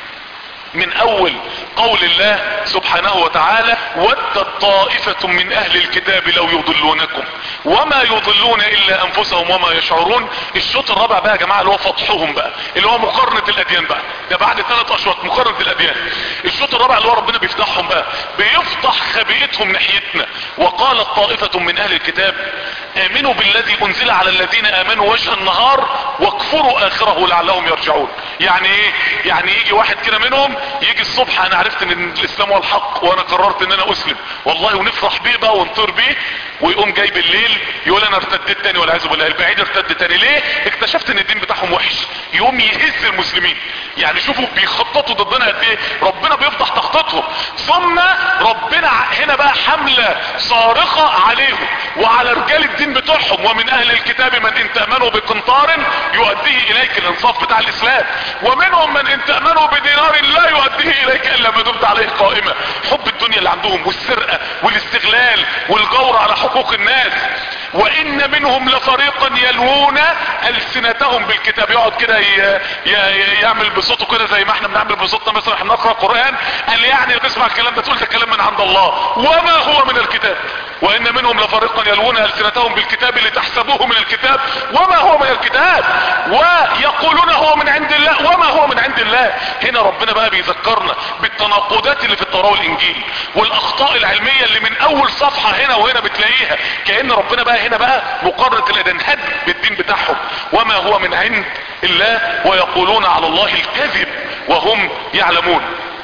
B: من اول قول الله سبحانه وتعالى ودت طائفة من اهل الكتاب لو يضلونكم وما يضلون الا انفسهم وما يشعرون الشوط الرابع بقى يا جماعة اللي هو فتحهم بقى اللي هو مقارنة الاديان بقى ده بعد ثلاث اشواط مقارنة الاديان الشوط الرابع اللي هو ربنا بيفتحهم بقى بيفتح خبيئتهم ناحيتنا وقالت طائفة من اهل الكتاب امنوا بالذي انزل على الذين امنوا وجه النهار واكفروا اخره لعلهم يرجعون يعني ايه يعني يجي واحد كده منهم يجي الصبح انا عرفت ان الاسلام هو الحق وانا قررت ان انا اسلم والله ونفرح بيه بقى ونطير بيه ويقوم جاي بالليل يقول انا ارتدت تاني والعياذ بالله البعيد ارتد تاني ليه اكتشفت ان الدين بتاعهم وحش يقوم يهز المسلمين يعني شوفوا بيخططوا ضدنا قد ايه ربنا بيفضح تخطيطهم ثم ربنا هنا بقى حملة صارخة عليهم وعلى رجال الدين بتوعهم ومن اهل الكتاب من ان تأمنوا بقنطار يؤديه اليك الانصاف بتاع الاسلام ومنهم من ان تأمنوا بدينار لا يؤديه اليك الا ما دمت عليه قائمة حب الدنيا اللي عندهم والسرقة والاستغلال والجور على حقوق الناس وان منهم لفريقا يلوون السنتهم بالكتاب يقعد كده ي- ي- يعمل بصوته كده زي ما احنا بنعمل بصوتنا مثلا احنا نقرا قران قال يعني تسمع الكلام ده تقول ده كلام من عند الله وما هو من الكتاب وان منهم لفريقا يلوون السنتهم بالكتاب لتحسبوه من الكتاب وما هو من الكتاب ويقولون هو من عند الله وما هو من عند الله هنا ربنا بقى بيذكرنا بالتناقضات اللي في التوراة والانجيل والاخطاء العلمية اللي من اول صفحة هنا وهنا بتلاقيها كأن ربنا بقى هنا بقى مقارنة الادان هد بالدين بتاعهم وما هو من عند الله ويقولون على الله الكذب وهم يعلمون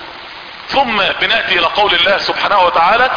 B: ثم بنأتي الى قول الله سبحانه وتعالى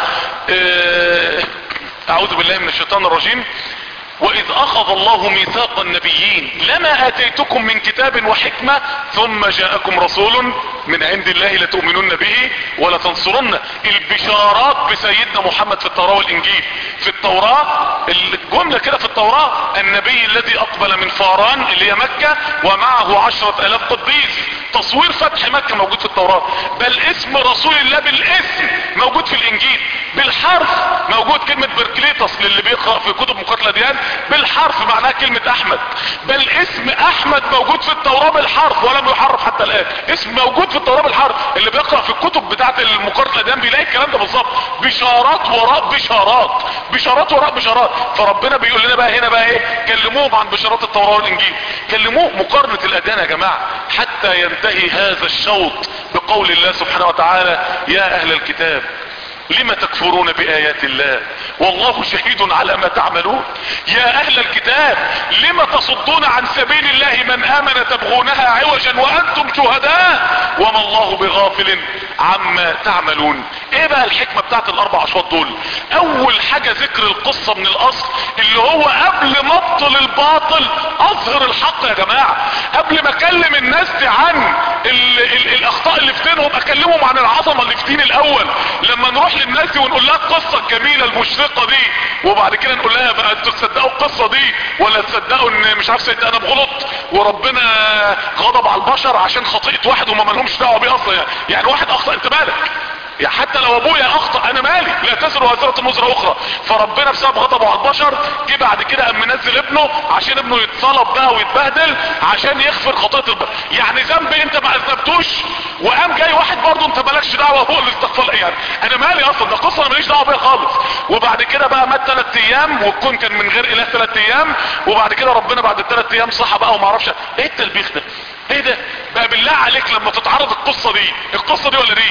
B: آه، اعوذ بالله من الشيطان الرجيم واذ اخذ الله ميثاق النبيين لما اتيتكم من كتاب وحكمة ثم جاءكم رسول من عند الله لتؤمنن به ولا تنصرن البشارات بسيدنا محمد في التوراة والانجيل في التوراة الجملة كده في التوراة النبي الذي اقبل من فاران اللي هي مكة ومعه عشرة الاف قديس تصوير فتح مكة موجود في التوراة بل اسم رسول الله بالاسم موجود في الانجيل بالحرف موجود كلمة بركليتس للي بيقرأ في كتب مقاتلة ديان بالحرف معناها كلمة احمد بل اسم احمد موجود في التوراة بالحرف ولم يحرف حتى الان اسم موجود في التوراة بالحرف اللي بيقرأ في الكتب بتاعت المقاتلة ديان بيلاقي الكلام ده بالظبط بشارات وراء بشارات بشارات وراء بشارات فربنا بيقول لنا بقى هنا بقى ايه كلموهم عن بشارات التوراة والانجيل كلموه مقارنة الاديان يا جماعة حتى ينتهي هذا الشوط بقول الله سبحانه وتعالى يا اهل الكتاب لم تكفرون بآيات الله والله شهيد على ما تعملون يا اهل الكتاب لم تصدون عن سبيل الله من امن تبغونها عوجا وانتم شهداء وما الله بغافل عما تعملون ايه بقى الحكمة بتاعت الاربع اشواط دول اول حاجة ذكر القصة من الاصل اللي هو قبل ما ابطل الباطل اظهر الحق يا جماعة قبل ما اكلم الناس دي عن ال ال الاخطاء اللي في دينهم اكلمهم عن العظمة اللي في دين الاول لما نروح للناس دي ونقول لها القصة الجميلة المشرقة دي وبعد كده نقول لها بقى انتوا تصدقوا القصة دي ولا تصدقوا ان مش عارف سيدنا انا بغلط وربنا غضب على البشر عشان خطيئة واحد وما مالهمش دعوة بيه اصلا يعني. يعني واحد اخطأ انت مالك يعني حتى لو ابويا اخطا انا مالي لا تزر وازرة وزر اخرى فربنا بسبب غضبه على البشر جه بعد كده قام منزل ابنه عشان ابنه يتصلب بقى ويتبهدل عشان يغفر خطيئة البشر يعني ذنب انت ما اذنبتوش وقام جاي واحد برضه انت مالكش دعوه هو اللي استغفر يعني انا مالي اصلا ده قصه انا ماليش دعوه بيها خالص وبعد كده بقى مات ثلاث ايام والكون كان من غير اله ثلاث ايام وبعد كده ربنا بعد الثلاث ايام صحى بقى وما اعرفش ايه التلبيخ ده ايه ده بقى بالله عليك لما تتعرض القصه دي القصه دي ولا دي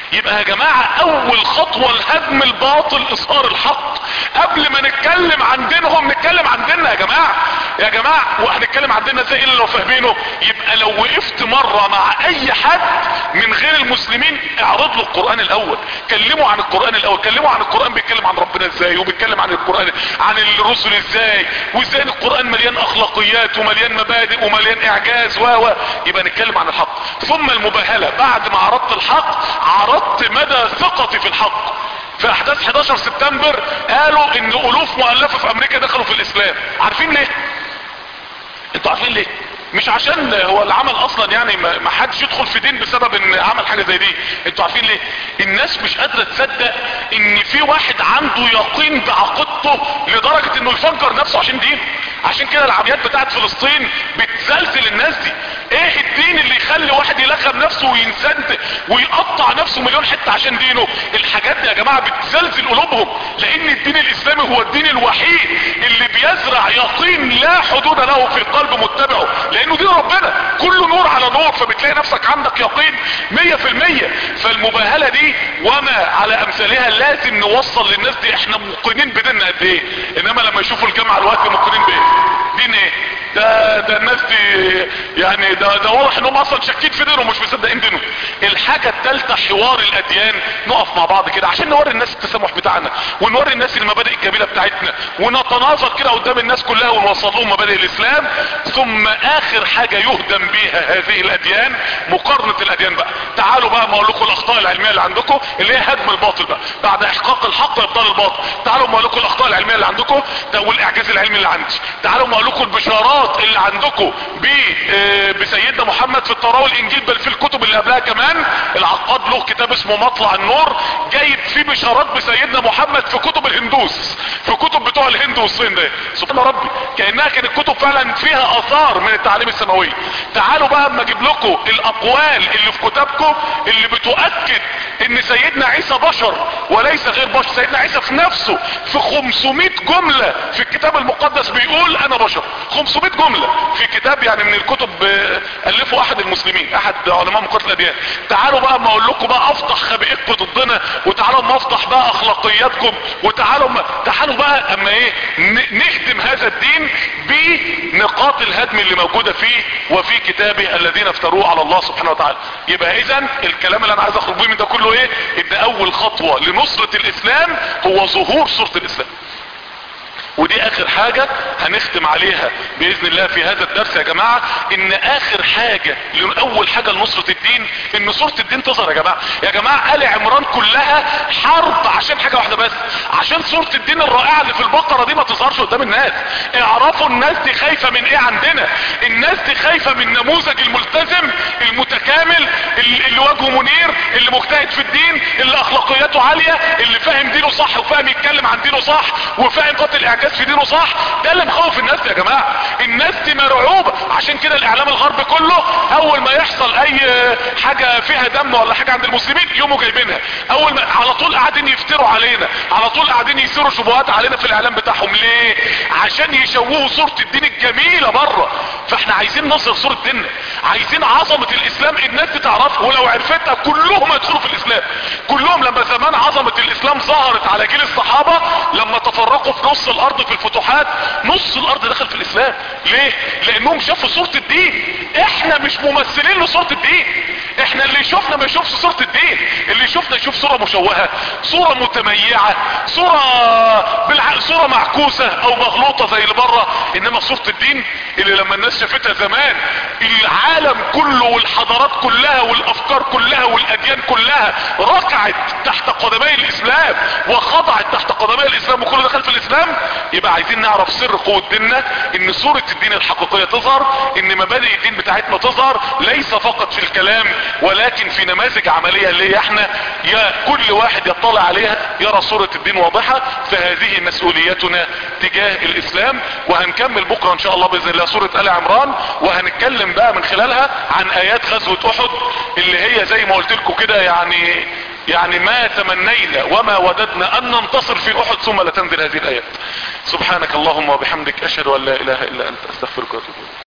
B: يبقى يا جماعة اول خطوة لهدم الباطل اظهار الحق قبل ما نتكلم عن دينهم نتكلم عن ديننا يا جماعة يا جماعة وهنتكلم عن ديننا ازاي الا لو فاهمينه يبقى لو وقفت مرة مع اي حد من غير المسلمين اعرض له القرآن الاول كلموا عن القرآن الاول كلموا عن القرآن بيتكلم عن ربنا ازاي وبيتكلم عن القرآن عن الرسل ازاي وازاي القرآن مليان اخلاقيات ومليان مبادئ ومليان اعجاز و و يبقى نتكلم عن الحق ثم المباهلة بعد ما عرضت الحق عرضت مدى ثقتي في الحق في احداث 11 سبتمبر قالوا ان الوف مؤلفة في امريكا دخلوا في الاسلام عارفين ليه انتوا عارفين ليه مش عشان هو العمل اصلا يعني ما ما حدش يدخل في دين بسبب ان عمل حاجه زي دي انتوا عارفين ليه الناس مش قادره تصدق ان في واحد عنده يقين بعقيدته لدرجه انه يفجر نفسه عشان دين عشان كده العمليات بتاعت فلسطين بتزلزل الناس دي ايه الدين اللي يخلي واحد يلخم نفسه وينسد ويقطع نفسه مليون حته عشان دينه الحاجات دي يا جماعه بتزلزل قلوبهم لان الدين الاسلامي هو الدين الوحيد اللي بيزرع يقين لا حدود له في قلب متبعه لانه دين ربنا كله نور على نور فبتلاقي نفسك عندك يقين مية في المية فالمباهلة دي وما على امثالها لازم نوصل للناس دي احنا موقنين بديننا قد ايه انما لما يشوفوا الجامعة الوقت موقنين بايه دين ايه ده ده الناس دي يعني ده ده واضح انهم اصلا شاكين في دينهم مش مصدقين دينهم الحاجه الثالثه حوار الاديان نقف مع بعض كده عشان نوري الناس التسامح بتاعنا ونوري الناس المبادئ الجميله بتاعتنا ونتناظر كده قدام الناس كلها ونوصل لهم مبادئ الاسلام ثم اخر حاجه يهدم بيها هذه الاديان مقارنه الاديان بقى تعالوا بقى ما اقول لكم الاخطاء العلميه اللي عندكم اللي هي هدم الباطل بقى بعد احقاق الحق ابطال الباطل تعالوا ما اقول لكم الاخطاء العلميه اللي عندكم ده والاعجاز العلمي اللي عندي تعالوا ما اقول لكم البشارات اللي عندكم ب آه، بسيدنا محمد في التوراة والانجيل بل في الكتب اللي قبلها كمان العقاد له كتاب اسمه مطلع النور جايب فيه بشارات بسيدنا محمد في كتب الهندوس في كتب بتوع الهند والصين ده سبحان ربي كانها كانت كتب فعلا فيها اثار من التعليم السماوي تعالوا بقى اما اجيب لكم الاقوال اللي في كتابكم اللي بتؤكد ان سيدنا عيسى بشر وليس غير بشر سيدنا عيسى في نفسه في 500 جملة في الكتاب المقدس بيقول انا بشر 500 جملة في كتاب يعني من الكتب آه، الفه احد المسلمين احد علماء مقاتل الاديان تعالوا بقى ما اقول لكم بقى افضح خبيئتكم ضدنا وتعالوا ما افضح بقى اخلاقياتكم وتعالوا ما تعالوا بقى اما ايه ن- نهدم هذا الدين بنقاط الهدم اللي موجودة فيه وفي كتابه الذين افتروه على الله سبحانه وتعالى يبقى اذا الكلام اللي انا عايز اخرج بيه من ده كله ايه ان اول خطوة لنصرة الاسلام هو ظهور صورة الاسلام ودي اخر حاجة هنختم عليها باذن الله في هذا الدرس يا جماعة ان اخر حاجة اول حاجة لنصرة الدين ان صورة الدين تظهر يا جماعة يا جماعة آل عمران كلها حرب عشان حاجة واحدة بس عشان صورة الدين الرائعة اللي في البقرة دي ما تظهرش قدام الناس اعرفوا الناس دي خايفة من ايه عندنا الناس دي خايفة من نموذج الملتزم المتكامل اللي اللي وجهه منير اللي مجتهد في الدين اللي اخلاقياته عالية اللي فاهم دينه صح وفاهم يتكلم عن دينه صح وفاهم قتل الاعجاز في دينه صح ده اللي مخوف الناس دي يا جماعة الناس دي مرعوبة عشان كده الاعلام الغربي كله اول ما يحصل اي حاجة فيها دم ولا حاجة عند المسلمين يقوموا جايبينها اول ما على طول قاعدين يفتروا علينا على طول قاعدين يثيروا شبهات علينا في الاعلام بتاعهم ليه عشان يشوهوا صورة الدين الجميلة بره فاحنا عايزين نصر صورة ديننا عايزين عظمة الاسلام الناس دي تعرفها ولو عرفتها كلهم هيدخلوا في الاسلام كلهم لما زمان عظمة الاسلام ظهرت على جيل الصحابة لما تفرقوا في نص الارض في الفتوحات نص الارض دخل في الاسلام ليه لانهم شافوا صورة الدين احنا مش ممثلين لصورة الدين احنا اللي يشوفنا ما يشوفش صورة الدين اللي يشوفنا يشوف صورة مشوهة صورة متميعة صورة بالع... صورة معكوسة او مغلوطة زي اللي بره انما صورة الدين اللي لما الناس شافتها زمان العالم كله والحضارات كلها والافكار كلها والاديان كلها ركعت تحت قدمي الاسلام وخضعت تحت قدمي الاسلام وكله دخل في الاسلام يبقى عايزين نعرف سر قوة ديننا ان صورة الدين الحقيقية تظهر ان مبادئ الدين بتاعتنا تظهر ليس فقط في الكلام ولكن في نماذج عملية اللي هي احنا يا كل واحد يطلع عليها يرى صورة الدين واضحة فهذه مسؤوليتنا تجاه الاسلام وهنكمل بكرة ان شاء الله باذن الله سورة ال عمران وهنتكلم بقى من خلالها عن ايات غزوة احد اللي هي زي ما قلت لكم كده يعني يعني ما تمنينا وما وددنا ان ننتصر في احد ثم لا تنزل هذه الايات سبحانك اللهم وبحمدك اشهد ان لا اله الا انت استغفرك واتوب اليك